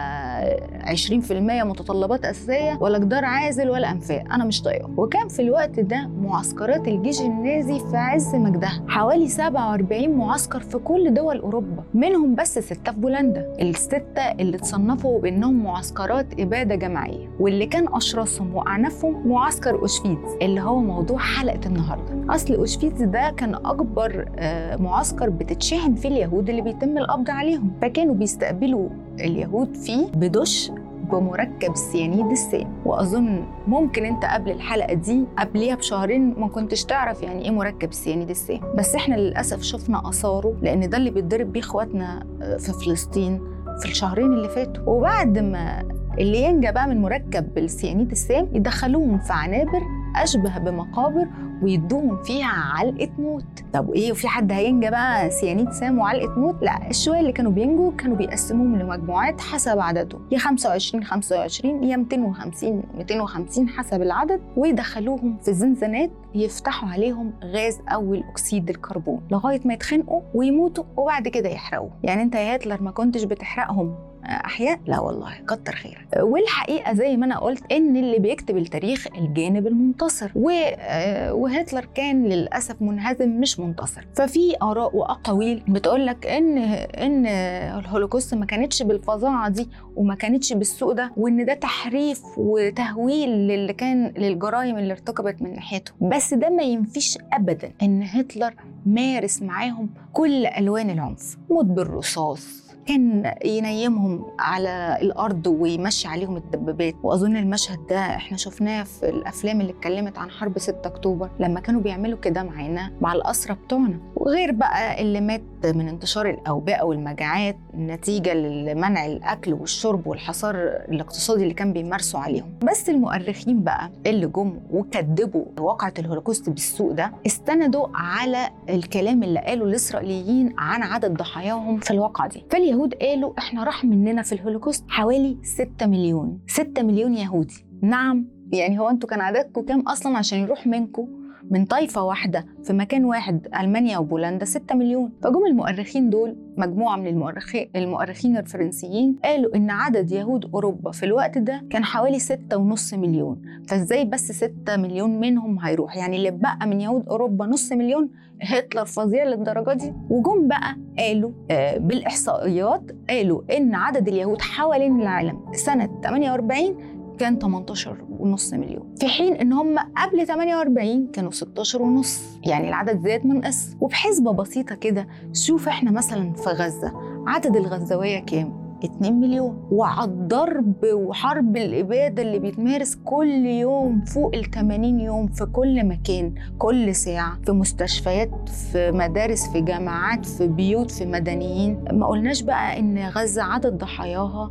آه، 20% متطلبات اساسيه ولا جدار عازل ولا انفاق انا مش طايقه وكان في الوقت ده معسكرات الجيش النازي في عز مجدها حوالي 47 معسكر في كل دول اوروبا منهم بس سته في بولندا السته اللي اتصنفوا بانهم معسكرات اباده جماعيه واللي كان اشرسهم واعنفهم معسكر اوشفيتس اللي هو موضوع حلقه النهارده اصل اوشفيتس ده كان اكبر آه، معسكر بتتشحن فيه اليهود اللي بيتم القبض عليهم فكانوا بيستقبلوا اليهود فيه بدش بمركب سيانيد السام واظن ممكن انت قبل الحلقه دي قبليها بشهرين ما كنتش تعرف يعني ايه مركب سيانيد السام بس احنا للاسف شفنا اثاره لان ده اللي بيتضرب بيه اخواتنا آه، في فلسطين في الشهرين اللي فاتوا وبعد ما اللي ينجى بقى من مركب السيانيد السام يدخلوهم في عنابر اشبه بمقابر ويدوهم فيها علقه موت طب ايه وفي حد هينجى بقى سيانيد سام وعلقه موت لا الشويه اللي كانوا بينجوا كانوا بيقسموهم لمجموعات حسب عددهم يا 25 25 يا 250 250 حسب العدد ويدخلوهم في زنزانات يفتحوا عليهم غاز اول اكسيد الكربون لغايه ما يتخنقوا ويموتوا وبعد كده يحرقوا يعني انت يا هتلر ما كنتش بتحرقهم احياء لا والله كتر خيرك والحقيقه زي ما انا قلت ان اللي بيكتب التاريخ الجانب المنتصر و- آه، وهتلر كان للاسف منهزم مش منتصر ففي اراء واقاويل بتقول لك ان ان الهولوكوست ما كانتش بالفظاعه دي وما كانتش بالسوء ده وان ده تحريف وتهويل للي كان للجرائم اللي ارتكبت من ناحيته بس ده ما ينفيش ابدا ان هتلر مارس معاهم كل الوان العنف موت بالرصاص كان ينيمهم على الارض ويمشي عليهم الدبابات واظن المشهد ده احنا شفناه في الافلام اللي اتكلمت عن حرب 6 اكتوبر لما كانوا بيعملوا كده معانا مع الاسرى بتوعنا وغير بقى اللي مات من انتشار الاوبئه والمجاعات نتيجه لمنع الاكل والشرب والحصار الاقتصادي اللي كان بيمارسوا عليهم بس المؤرخين بقى اللي جم وكذبوا واقعه الهولوكوست بالسوء ده استندوا على الكلام اللي قاله الاسرائيليين عن عدد ضحاياهم في الواقعه دي فاليهود قالوا احنا راح مننا في الهولوكوست حوالي 6 مليون 6 مليون يهودي نعم يعني هو انتوا كان عددكم كام اصلا عشان يروح منكم من طائفة واحدة في مكان واحد ألمانيا وبولندا 6 مليون فجم المؤرخين دول مجموعة من المؤرخين المؤرخين الفرنسيين قالوا إن عدد يهود أوروبا في الوقت ده كان حوالي 6.5 مليون فإزاي بس 6 مليون منهم هيروح يعني اللي بقى من يهود أوروبا نص مليون هتلر فظيع للدرجة دي وجم بقى قالوا آه بالإحصائيات قالوا إن عدد اليهود حوالين العالم سنة 48 كان 18 ونص مليون في حين ان هم قبل 48 كانوا 16 ونص يعني العدد زاد من قص وبحسبه بسيطه كده شوف احنا مثلا في غزه عدد الغزاويه كام 2 مليون وعلى الضرب وحرب الإبادة اللي بيتمارس كل يوم فوق ال 80 يوم في كل مكان كل ساعة في مستشفيات في مدارس في جامعات في بيوت في مدنيين ما قلناش بقى إن غزة عدد ضحاياها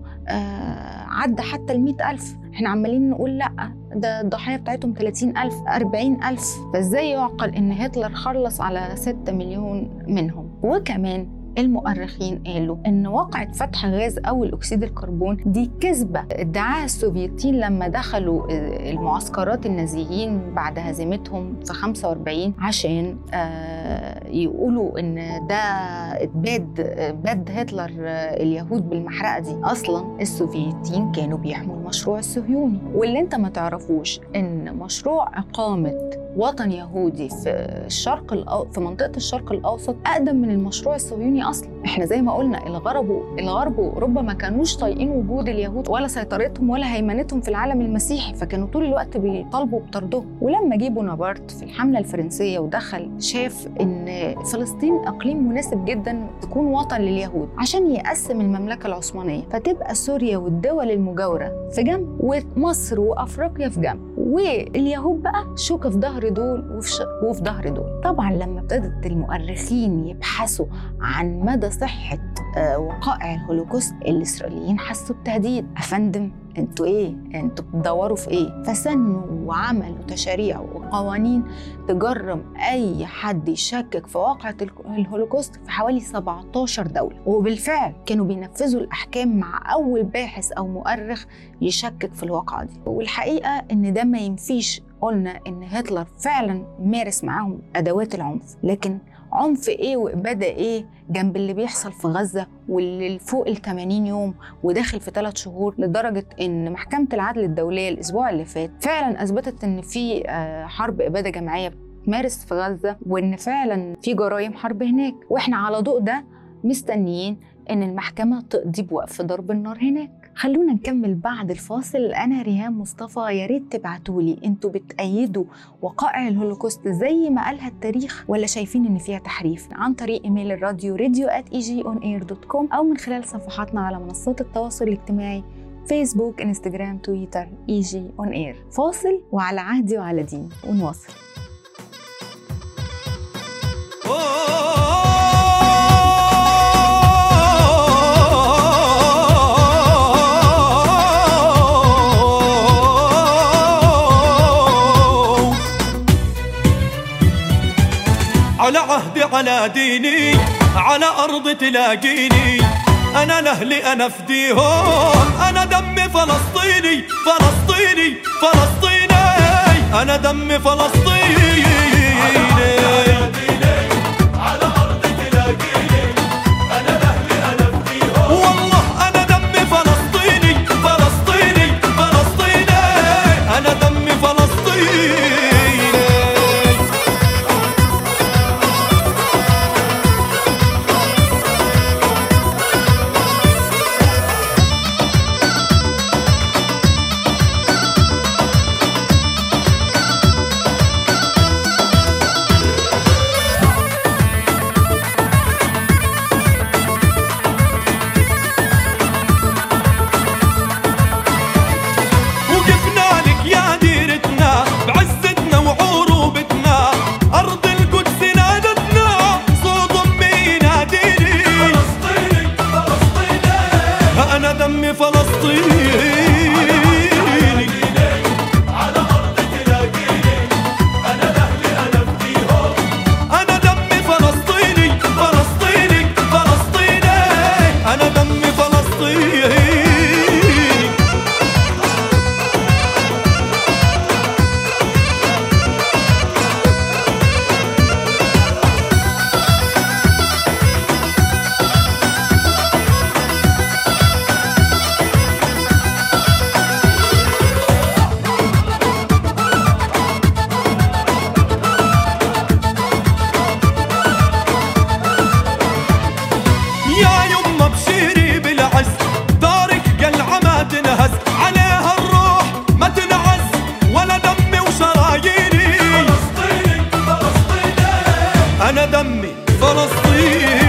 آه عدى حتى ال ألف احنا عمالين نقول لا ده الضحايا بتاعتهم 30 ألف 40 ألف فازاي يعقل إن هتلر خلص على 6 مليون منهم وكمان المؤرخين قالوا ان واقعة فتح غاز اول اكسيد الكربون دي كذبة ادعاها السوفيتيين لما دخلوا المعسكرات النازيين بعد هزيمتهم في 45 عشان آه، يقولوا ان ده اتباد باد هتلر آه، اليهود بالمحرقة دي اصلا السوفيتيين كانوا بيحموا المشروع الصهيوني واللي انت ما تعرفوش ان مشروع اقامة وطن يهودي في الشرق الأو... في منطقه الشرق الاوسط اقدم من المشروع الصهيوني اصلا احنا زي ما قلنا الغرب الغرب واوروبا ما كانوش طايقين وجود اليهود ولا سيطرتهم ولا هيمنتهم في العالم المسيحي فكانوا طول الوقت بيطالبوا بطردهم ولما جه بونابرت في الحمله الفرنسيه ودخل شاف ان فلسطين اقليم مناسب جدا تكون وطن لليهود عشان يقسم المملكه العثمانيه فتبقى سوريا والدول المجاوره في جنب ومصر وافريقيا في جنب واليهود بقى شوكه في ظهر دول وفي, ش... وفي ظهر دول طبعا لما ابتدت المؤرخين يبحثوا عن مدى صحه آه، وقائع الهولوكوست الاسرائيليين حسوا بتهديد افندم انتوا ايه انتوا بتدوروا في ايه فسنوا وعملوا تشاريع وقوانين تجرم اي حد يشكك في واقعة ال- الهولوكوست في حوالي 17 دولة وبالفعل كانوا بينفذوا الاحكام مع اول باحث او مؤرخ يشكك في الواقعة دي والحقيقة ان ده ما ينفيش قلنا ان هتلر فعلا مارس معاهم ادوات العنف لكن عنف ايه واباده ايه جنب اللي بيحصل في غزه واللي فوق ال 80 يوم وداخل في ثلاث شهور لدرجه ان محكمه العدل الدوليه الاسبوع اللي فات فعلا اثبتت ان في آه، حرب اباده جماعيه بتمارس في غزه وان فعلا في جرائم حرب هناك واحنا على ضوء ده مستنيين ان المحكمه تقضي بوقف ضرب النار هناك خلونا نكمل بعد الفاصل انا ريهام مصطفى يا ريت تبعتولي انتوا بتأيدوا وقائع الهولوكوست زي ما قالها التاريخ ولا شايفين ان فيها تحريف عن طريق ايميل الراديو راديو at او من خلال صفحاتنا على منصات التواصل الاجتماعي فيسبوك انستجرام تويتر اي جي اون اير فاصل وعلى عهدي وعلى دين ونواصل على عهدي على ديني على أرض تلاقيني أنا لأهلي أنا فديهم أنا دمي فلسطيني فلسطيني فلسطيني أنا دمي فلسطيني والله أنا دمي فلسطيني فلسطيني فلسطيني أنا دمي فلسطيني وقفنا لك يا ديرتنا بعزتنا وعروبتنا أرض القدس نادتنا صوت أمي يناديني فلسطيني فلسطيني أنا دمي فلسطيني أنا دمي فلسطيني فلسطيني فلسطيني أنا دمي فلسطيني يا يما بشيري بالعز دارك قلعة ما تنهز عليها الروح ما تنعز ولا دمي وشراييني فلسطيني فلسطيني أنا دمي فلسطيني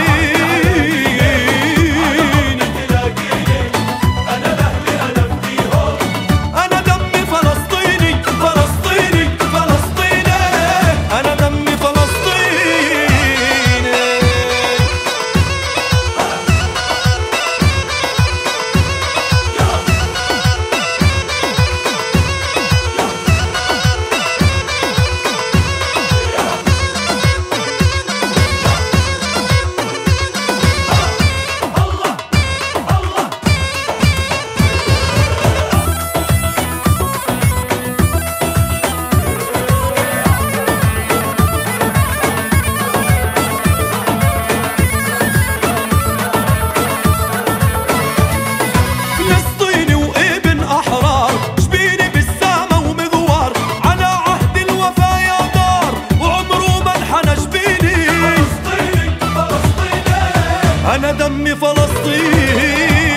أنا دمي فلسطيني فلسطيني فلسطيني أنا دمي فلسطيني فلسطيني وابن احرار شبيني بالسامة ومغوار على عهد الوفا يا دار وعمره ما انحنى شبيني فلسطيني فلسطيني انا دمي فلسطيني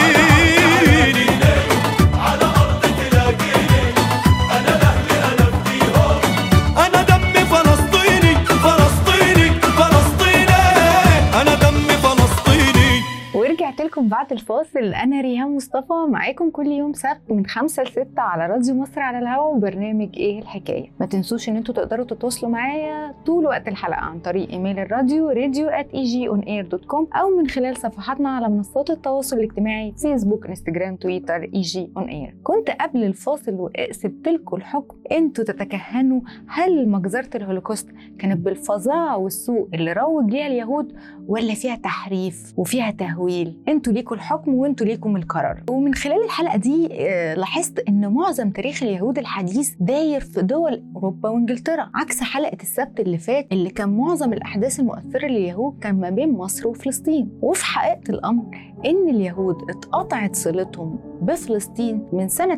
أنا دمي فلسطيني فلسطيني فلسطيني أنا دمي فلسطيني ورجعت لكم بعد الفاصل انا ريهام مصطفى معاكم كل يوم سبت من 5 ل 6 على راديو مصر على الهواء وبرنامج ايه الحكايه ما تنسوش ان انتوا تقدروا تتواصلوا معايا طول وقت الحلقه عن طريق ايميل الراديو راديو @egionair.com او من خلال صفحاتنا على منصات التواصل الاجتماعي فيسبوك انستجرام تويتر اي جي اون اير كنت قبل الفاصل وسبت لكم الحكم انتوا تتكهنوا هل مجزره الهولوكوست كانت بالفظاعه والسوء اللي روج ليها اليهود ولا فيها تحريف وفيها تهويل انتوا ليكوا لكم الحكم وانتوا ليكم القرار ومن خلال الحلقه دي آه، لاحظت ان معظم تاريخ اليهود الحديث داير في دول اوروبا وانجلترا عكس حلقه السبت اللي فات اللي كان معظم الاحداث المؤثره لليهود كان ما بين مصر وفلسطين وفي حقيقه الامر ان اليهود اتقطعت صلتهم بفلسطين من سنة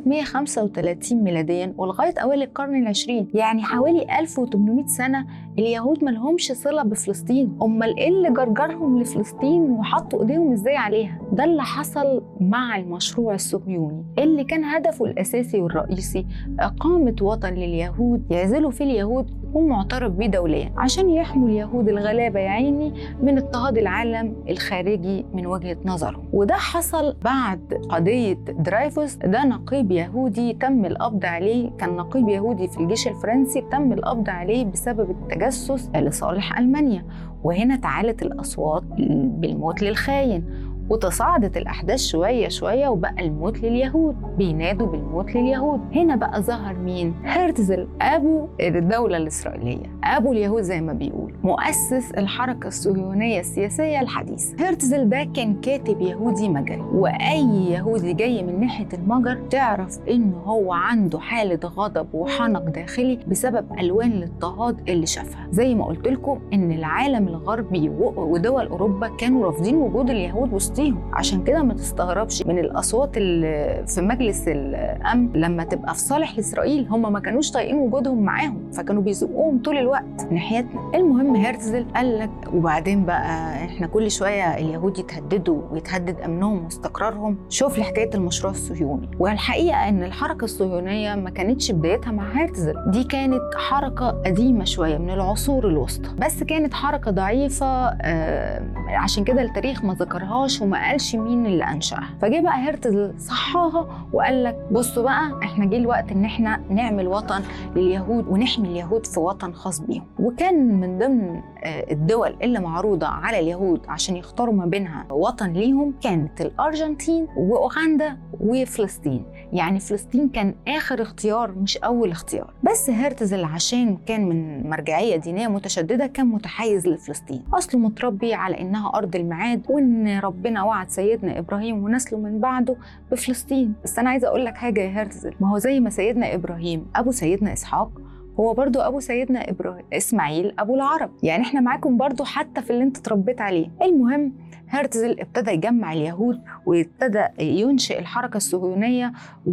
135 ميلاديا ولغاية أوائل القرن العشرين يعني حوالي 1800 سنة اليهود ملهمش صلة بفلسطين أمال إيه اللي جرجرهم لفلسطين وحطوا إيديهم إزاي عليها ده اللي حصل مع المشروع الصهيوني اللي كان هدفه الأساسي والرئيسي إقامة وطن لليهود يعزلوا فيه اليهود ومعترف بيه دوليا عشان يحموا اليهود الغلابة يا عيني من اضطهاد العالم الخارجي من وجهة نظرهم وده حصل بعد قضية درايفوس ده نقيب يهودي تم القبض عليه كان نقيب يهودي في الجيش الفرنسي تم القبض عليه بسبب التجسس لصالح ألمانيا وهنا تعالت الأصوات بالموت للخاين وتصاعدت الأحداث شوية شوية وبقى الموت لليهود بينادوا بالموت لليهود هنا بقى ظهر مين؟ هرتزل أبو الدولة الإسرائيلية أبو اليهود زي ما بيقول مؤسس الحركة الصهيونية السياسية الحديثة هرتزل ده كان كاتب يهودي مجري وأي يهودي جاي من ناحية المجر تعرف إنه هو عنده حالة غضب وحنق داخلي بسبب ألوان الاضطهاد اللي شافها زي ما قلت لكم إن العالم الغربي ودول أوروبا كانوا رافضين وجود اليهود وسط وسطيهم عشان كده ما تستغربش من الاصوات اللي في مجلس الامن لما تبقى في صالح اسرائيل هم ما كانوش طايقين وجودهم معاهم فكانوا بيزقوهم طول الوقت ناحيتنا المهم هرتزل قال لك وبعدين بقى احنا كل شويه اليهود يتهددوا ويتهدد امنهم واستقرارهم شوف لي حكايه المشروع الصهيوني والحقيقه ان الحركه الصهيونيه ما كانتش بدايتها مع هرتزل دي كانت حركه قديمه شويه من العصور الوسطى بس كانت حركه ضعيفه آه عشان كده التاريخ ما ذكرهاش وما قالش مين اللي انشاها فجه بقى هرتزل صحاها وقال لك بصوا بقى احنا جه الوقت ان احنا نعمل وطن لليهود ونحمي اليهود في وطن خاص بيهم وكان من ضمن الدول اللي معروضه على اليهود عشان يختاروا ما بينها وطن ليهم كانت الارجنتين واوغندا وفلسطين يعني فلسطين كان اخر اختيار مش اول اختيار بس هرتزل عشان كان من مرجعيه دينيه متشدده كان متحيز لفلسطين اصله متربي على انها ارض الميعاد وان ربنا وعد سيدنا ابراهيم ونسله من بعده بفلسطين بس انا عايزه اقول لك حاجه يا هرتزل ما هو زي ما سيدنا ابراهيم ابو سيدنا اسحاق هو برضو ابو سيدنا ابراهيم اسماعيل ابو العرب يعني احنا معاكم برضو حتى في اللي انت اتربيت عليه المهم هرتزل ابتدى يجمع اليهود وابتدى ينشئ الحركه الصهيونيه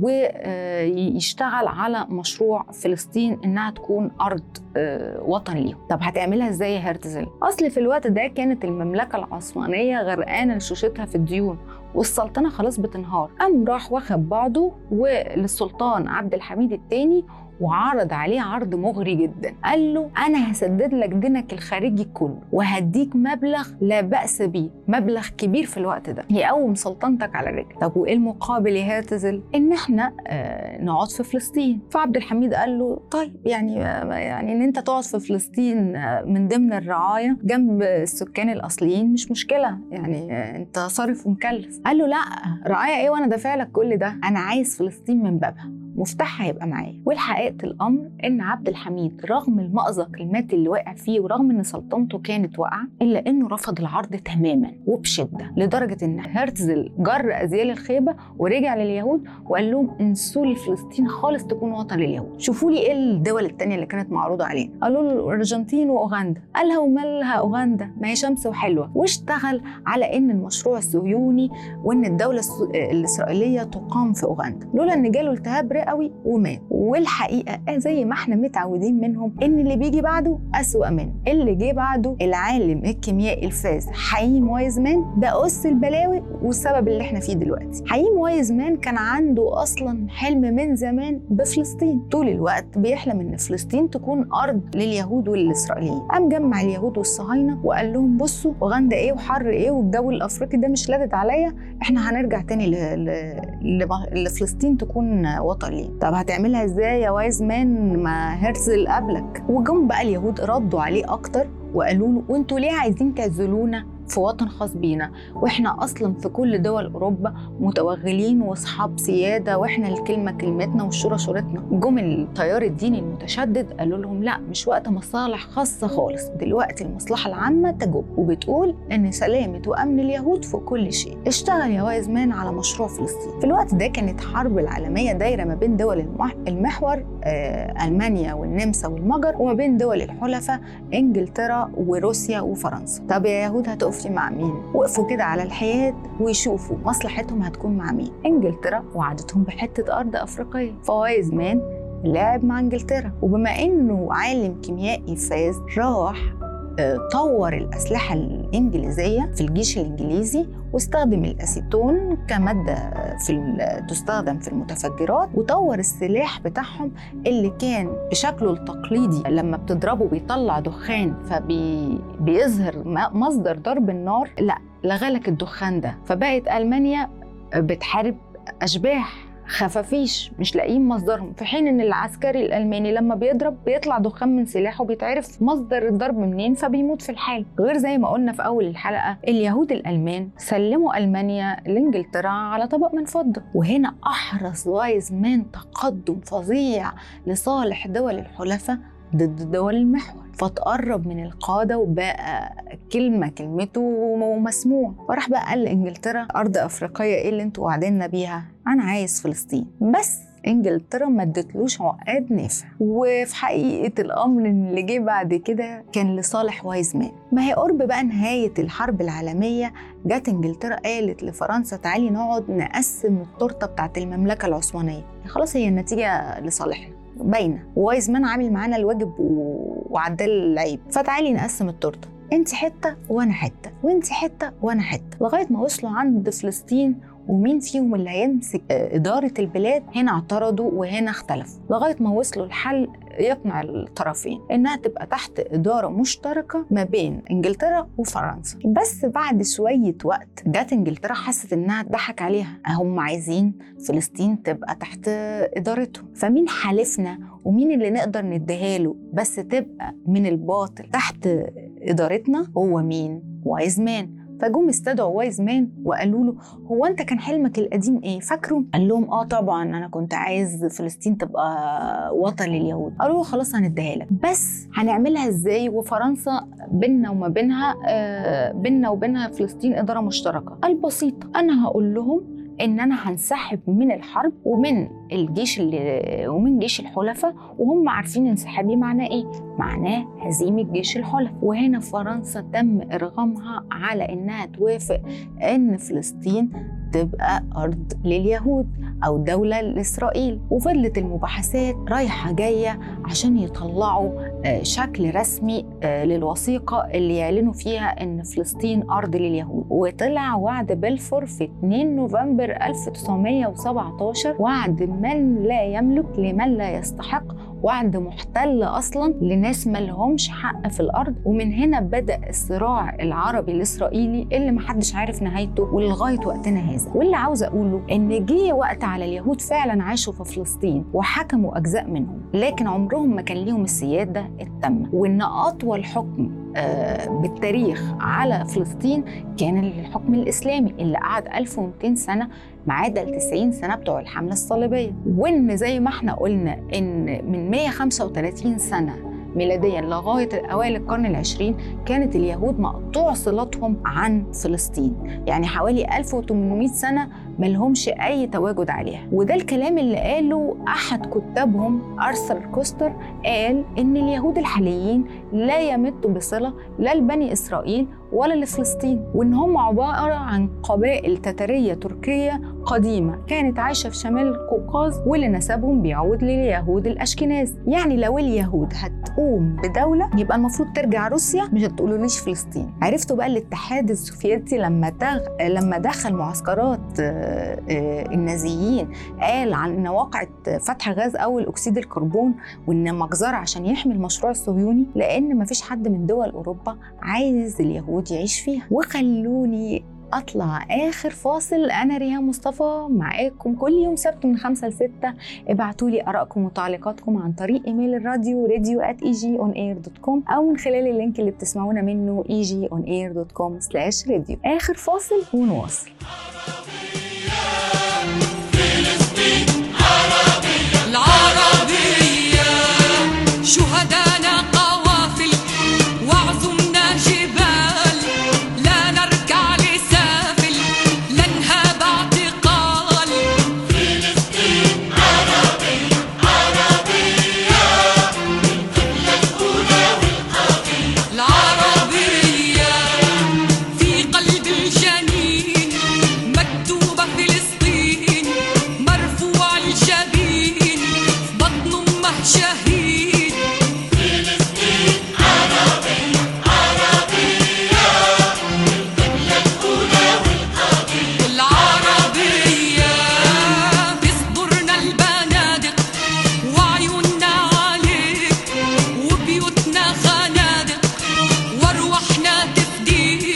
ويشتغل على مشروع فلسطين انها تكون ارض وطن ليهم طب هتعملها ازاي يا هرتزل اصل في الوقت ده كانت المملكه العثمانيه غرقانه لشوشتها في الديون والسلطنه خلاص بتنهار قام راح واخد بعضه وللسلطان عبد الحميد الثاني وعرض عليه عرض مغري جدا قال له انا هسدد لك دينك الخارجي كله وهديك مبلغ لا باس به مبلغ كبير في الوقت ده يقوم سلطنتك على رجل طب وايه المقابل يا هاتزل ان احنا آه نقعد في فلسطين فعبد الحميد قال له طيب يعني آه يعني ان انت تقعد في فلسطين آه من ضمن الرعايه جنب السكان الاصليين مش مشكله يعني آه انت صارف ومكلف قال له لا رعايه ايه وانا دافع لك كل ده انا عايز فلسطين من بابها مفتاحها هيبقى معايا والحقيقة الأمر إن عبد الحميد رغم المأزق المادي اللي واقع فيه ورغم إن سلطنته كانت واقعة إلا إنه رفض العرض تماما وبشدة لدرجة إن هرتزل جر أزيال الخيبة ورجع لليهود وقال لهم انسوا لي فلسطين خالص تكون وطن لليهود شوفوا لي إيه الدول التانية اللي كانت معروضة علينا قالوا له الأرجنتين وأوغندا قالها ومالها أوغندا ما هي شمس وحلوة واشتغل على إن المشروع الصهيوني وإن الدولة الإسرائيلية تقام في أوغندا لولا إن جاله التهاب قوي ومات والحقيقه زي ما احنا متعودين منهم ان اللي بيجي بعده اسوأ منه اللي جه بعده العالم الكيميائي الفاز حييم وايزمان ده اس البلاوي والسبب اللي احنا فيه دلوقتي حييم وايزمان كان عنده اصلا حلم من زمان بفلسطين طول الوقت بيحلم ان فلسطين تكون ارض لليهود والاسرائيليين قام جمع اليهود والصهاينه وقال لهم بصوا اوغندا ايه وحر ايه والجو الافريقي ده مش لادد عليا احنا هنرجع تاني ل... ل... لفلسطين تكون وطن ليه طب هتعملها ازاي يا وايز مان ما هرزل قبلك وجم بقى اليهود ردوا عليه اكتر وقالوا له وانتوا ليه عايزين تعزلونا في وطن خاص بينا واحنا اصلا في كل دول اوروبا متوغلين واصحاب سياده واحنا الكلمه كلمتنا والشورى شورتنا جم التيار الديني المتشدد قالوا لهم لا مش وقت مصالح خاصه خالص دلوقتي المصلحه العامه تجب وبتقول ان سلامه وامن اليهود فوق كل شيء اشتغل يا وايز مان على مشروع فلسطين في الوقت ده كانت حرب العالميه دايره ما بين دول المح- المحور آه المانيا والنمسا والمجر وما بين دول الحلفاء انجلترا وروسيا وفرنسا طب يا يهود هتقفي مع مين وقفوا كده على الحياد ويشوفوا مصلحتهم هتكون مع مين انجلترا وعدتهم بحته ارض افريقيه فوايز مان لعب مع انجلترا وبما انه عالم كيميائي فاز راح آه، طور الأسلحة الإنجليزية في الجيش الإنجليزي واستخدم الأسيتون كمادة في ال- تستخدم في المتفجرات وطور السلاح بتاعهم اللي كان بشكله التقليدي لما بتضربه بيطلع دخان فبيظهر مصدر ضرب النار لا لغالك الدخان ده فبقت ألمانيا بتحارب أشباح خفافيش مش لاقيين مصدرهم في حين ان العسكري الالماني لما بيضرب بيطلع دخان من سلاحه بيتعرف مصدر الضرب منين فبيموت في الحال غير زي ما قلنا في اول الحلقه اليهود الالمان سلموا المانيا لانجلترا على طبق من فضه وهنا احرز وايز مان تقدم فظيع لصالح دول الحلفاء ضد دول المحور فتقرب من القادة وبقى كلمة كلمته ومسموع وراح بقى قال لإنجلترا أرض أفريقية إيه اللي انتوا وعدنا بيها أنا عايز فلسطين بس انجلترا ما ادتلوش عقاد نافع وفي حقيقه الامر اللي جه بعد كده كان لصالح وايزمان ما هي قرب بقى نهايه الحرب العالميه جت انجلترا قالت لفرنسا تعالي نقعد نقسم التورته بتاعت المملكه العثمانيه خلاص هي النتيجه لصالحنا باينه وايز مان عامل معانا الواجب و- وعدال العيب فتعالي نقسم التورته انت حته وانا حته وانت حته وانا حته لغايه ما وصلوا عند فلسطين ومين فيهم اللي هيمسك آه، إدارة البلاد هنا اعترضوا وهنا اختلفوا لغاية ما وصلوا لحل يقنع الطرفين إنها تبقى تحت إدارة مشتركة ما بين إنجلترا وفرنسا بس بعد شوية وقت جت إنجلترا حست إنها اتضحك عليها هم عايزين فلسطين تبقى تحت إدارتهم فمين حالفنا ومين اللي نقدر نديهاله بس تبقى من الباطل تحت إدارتنا هو مين وايزمان فجم استدعوا وايز مان وقالوا له هو انت كان حلمك القديم ايه فاكره قال لهم اه طبعا انا كنت عايز فلسطين تبقى وطن لليهود قالوا له خلاص هنديها لك بس هنعملها ازاي وفرنسا بيننا وما بينها آه بيننا وبينها فلسطين اداره مشتركه قال بسيطه انا هقول لهم ان انا هنسحب من الحرب ومن الجيش اللي ومن جيش الحلفاء وهم عارفين انسحابي معناه ايه معناه هزيمه جيش الحلفاء وهنا فرنسا تم ارغامها على انها توافق ان فلسطين تبقى أرض لليهود أو دولة لإسرائيل وفضلت المباحثات رايحة جاية عشان يطلعوا آه، شكل رسمي آه، للوثيقة اللي يعلنوا فيها إن فلسطين أرض لليهود وطلع وعد بلفور في 2 نوفمبر 1917 وعد من لا يملك لمن لا يستحق وعد محتل اصلا لناس ما لهمش حق في الارض ومن هنا بدا الصراع العربي الاسرائيلي اللي محدش عارف نهايته ولغايه وقتنا هذا واللي عاوزه اقوله ان جه وقت على اليهود فعلا عاشوا في فلسطين وحكموا اجزاء منهم لكن عمرهم ما كان ليهم السياده التامه وان اطول حكم آه، بالتاريخ على فلسطين كان الحكم الاسلامي اللي قعد 1200 سنه ما عدا ال 90 سنه بتوع الحمله الصليبيه وان زي ما احنا قلنا ان من 135 سنه ميلاديا لغايه اوائل القرن العشرين كانت اليهود مقطوع صلاتهم عن فلسطين يعني حوالي 1800 سنه ملهمش اي تواجد عليها وده الكلام اللي قاله احد كتابهم ارثر كوستر قال ان اليهود الحاليين لا يمتوا بصله لا لبني اسرائيل ولا لفلسطين وان هم عباره عن قبائل تتريه تركيه قديمه كانت عايشه في شمال القوقاز واللي نسبهم بيعود لليهود الاشكناز يعني لو اليهود هتقوم بدوله يبقى المفروض ترجع روسيا مش هتقولوليش فلسطين عرفتوا بقى الاتحاد السوفيتي لما تغ... لما دخل معسكرات آه، آه، النازيين قال عن ان واقعة فتح غاز اول اكسيد الكربون وان مجزره عشان يحمي المشروع الصهيوني لان مفيش حد من دول اوروبا عايز اليهود يعيش فيها وخلوني اطلع اخر فاصل انا ريهام مصطفى معاكم كل يوم سبت من 5 ل 6 ابعتوا لي ارائكم وتعليقاتكم عن طريق ايميل الراديو راديو @egionair.com او من خلال اللينك اللي بتسمعونا منه egionair.com/radio اخر فاصل ونواصل العربية شهدانا قوافل وعظمنا جبال لا نركع لسافل لا نهاب اعتقال العربية في قلب الجنين مكتوبة فلسطين مرفوع الجبين بطن أمه شهيد العربية في صدورنا البنادق وعيوننا عليك وبيوتنا خنادق وارواحنا تفديك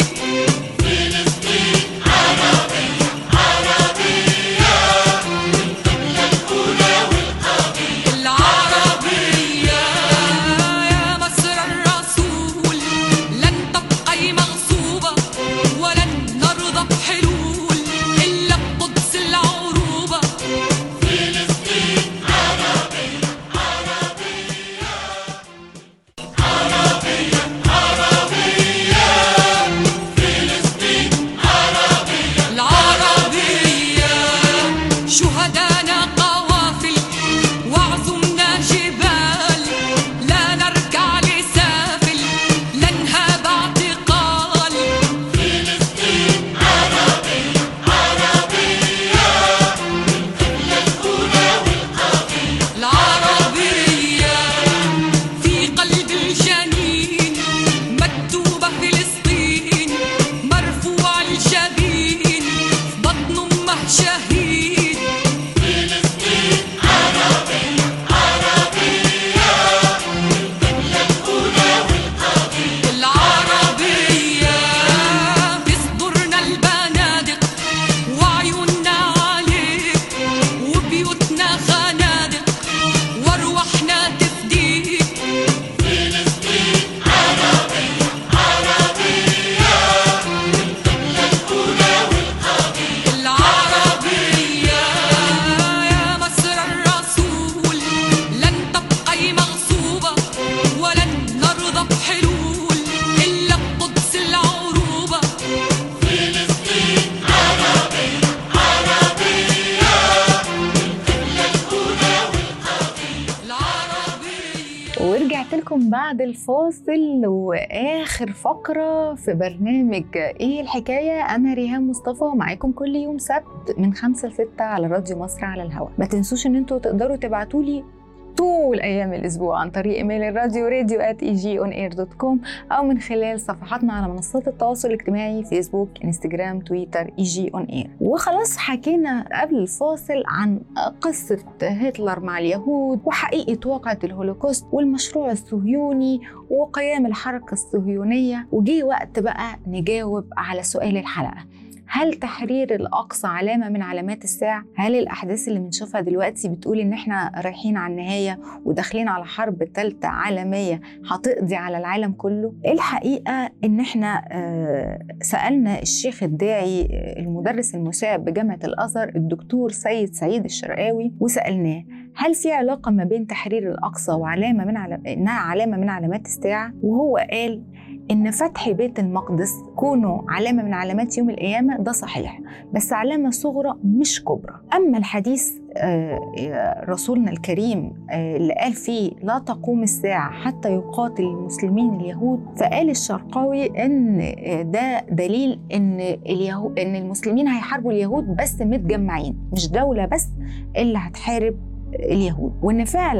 العربية يا مصر الرسول لن تبقي مغصوبة ولن نرضى بحلول إلا بقدس العروبة العربية شهدانا قوافل وعظمنا جبال لا نركع لسافل لا نهاب اعتقال العربية في قلب الجنين مكتوبة فلسطين مرفوع الجبين بطن أمه شهيد العربية في صدورنا البنادق وعيوننا عليك وبيوتنا خنادق وارواحنا تفديك العربية يا مصر الرسول لن تبقي مغصوبة ولن نرضى بحلول إلا بقدس العروبة العربية ورجعت لكم بعد الفاصل واخر فقره في برنامج ايه الحكايه انا ريهام مصطفى معاكم كل يوم سبت من 5 ل 6 على راديو مصر على الهواء ما تنسوش ان انتوا تقدروا تبعتوا لي طول ايام الاسبوع عن طريق ايميل الراديو راديو @egionair.com او من خلال صفحاتنا على منصات التواصل الاجتماعي فيسبوك انستجرام تويتر ايجي اون اير وخلاص حكينا قبل الفاصل عن قصه هتلر مع اليهود وحقيقه واقعه الهولوكوست والمشروع الصهيوني وقيام الحركه الصهيونيه وجي وقت بقى نجاوب على سؤال الحلقه هل تحرير الأقصى علامة من علامات الساعة؟ هل الأحداث اللي بنشوفها دلوقتي بتقول إن إحنا رايحين على النهاية وداخلين على حرب ثالثة عالمية هتقضي على العالم كله؟ الحقيقة إن إحنا آه، سألنا الشيخ الداعي آه، المدرس المساعد بجامعة الأزهر الدكتور سيد سعيد الشرقاوي وسألناه هل في علاقة ما بين تحرير الأقصى وعلامة من علام... إنها علامة من علامات الساعة؟ وهو قال إن فتح بيت المقدس كونه علامة من علامات يوم القيامة ده صحيح بس علامة صغرى مش كبرى أما الحديث آه، آه، رسولنا الكريم آه، اللي قال فيه لا تقوم الساعة حتى يقاتل المسلمين اليهود فقال الشرقاوي إن آه، ده دليل إن اليهود إن المسلمين هيحاربوا اليهود بس متجمعين مش دولة بس اللي هتحارب اليهود وإن فعلا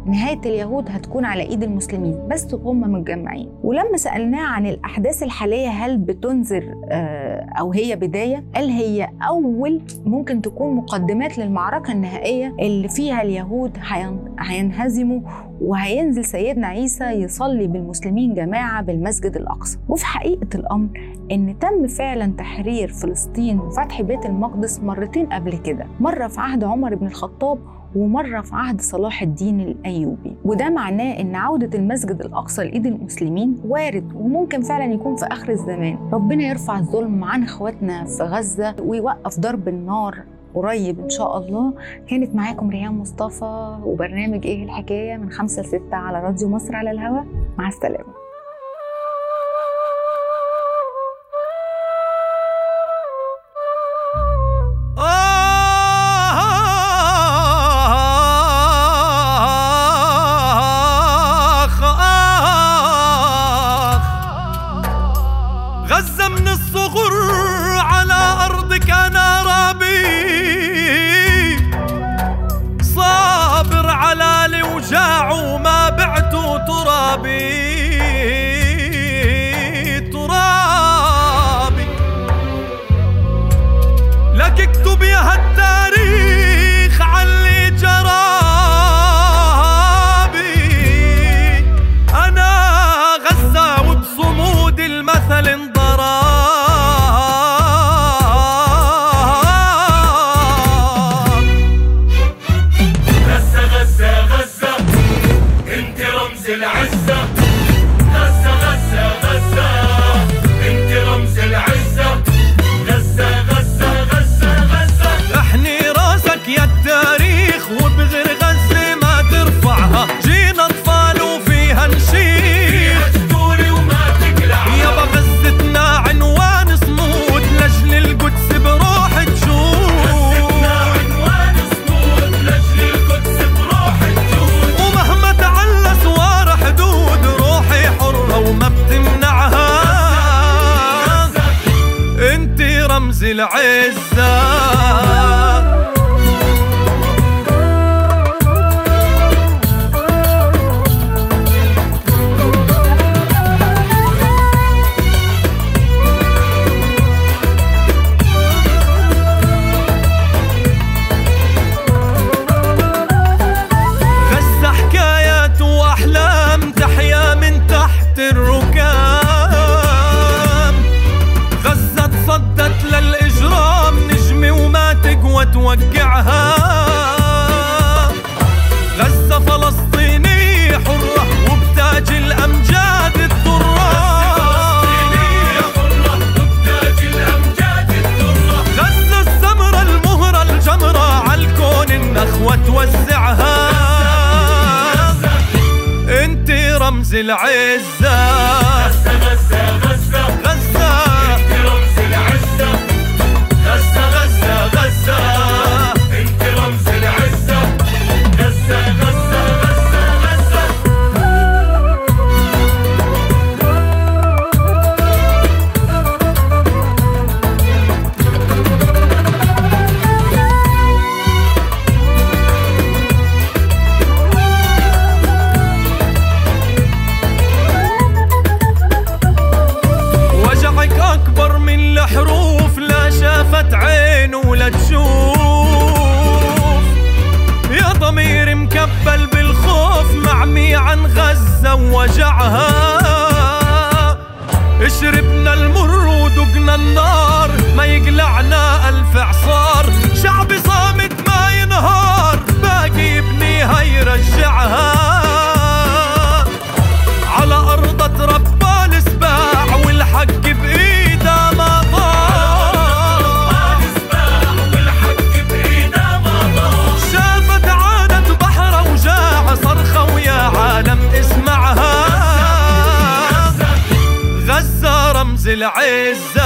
نهاية اليهود هتكون على إيد المسلمين بس هم متجمعين ولما سألناه عن الأحداث الحالية هل بتنذر آه، أو هي بداية قال هي أول ممكن تكون مقدمات للمعركة النهائية اللي فيها اليهود هين- هينهزموا وهينزل سيدنا عيسى يصلي بالمسلمين جماعة بالمسجد الأقصى وفي حقيقة الأمر إن تم فعلا تحرير فلسطين وفتح بيت المقدس مرتين قبل كده مرة في عهد عمر بن الخطاب ومرة في عهد صلاح الدين الأيوبي وده معناه إن عودة المسجد الأقصى لإيد المسلمين وارد وممكن فعلا يكون في آخر الزمان ربنا يرفع الظلم عن إخواتنا في غزة ويوقف ضرب النار قريب إن شاء الله كانت معاكم ريان مصطفى وبرنامج إيه الحكاية من خمسة لستة على راديو مصر على الهواء مع السلامة آخ آخ غزة من الصغر على أرضك أنا رابي صابر على الوجاع وما بعته ترابي ترابي لك اكتب يا هالتاريخ علي جرابي انا غزة وبصمود المثل انضرب غزة غزة غزة انت رمز العزة غزة غزة غزة انت رمز العزة غزة غزة غزة غزة احني راسك يا التاريخ وبغير غزة ما ترفعها جينا اطفال وفيها نشيد تدوري وما تقلع يابا غزتنا عنوان صمود لاجل القدس بروح تشوف غزتنا عنوان صمود لاجل القدس بروح الجود ومهما تعلى سوار حدود روحي حرة وما بتمنعها انت رمز العزة غزة حكايات وأحلام تحيا من تحت الركام غزة تصدت للإجرام نجمة وما تقوى توقعها غزة فلسطينية حرة وبتاج الأمجاد التراب تاج الامجاد الدرة غزة السمرة المهرة الجمرة عالكون النخوة توزعها انت رمز العزة غزة غزة غزة غزة انت رمز العزة غزة غزة غزة انت رمز العزة غزة غزة غزة غزة وجعك أكبر من الحروف لا شافت عين ولا تشوف يا ضمير مكبل بالخوف معمي عن غزة ووجعها شربنا المر ودقنا النار ما يقلعنا ألف إعصار شعب صامت ما ينهار باقي يبنيها يرجعها على أرض تربى السباع والحق بإيده ما ضاع والحق بإيده ما ضاع شافت عانت بحر وجاع صرخة ويا عالم اسمعها غزة رمز العزة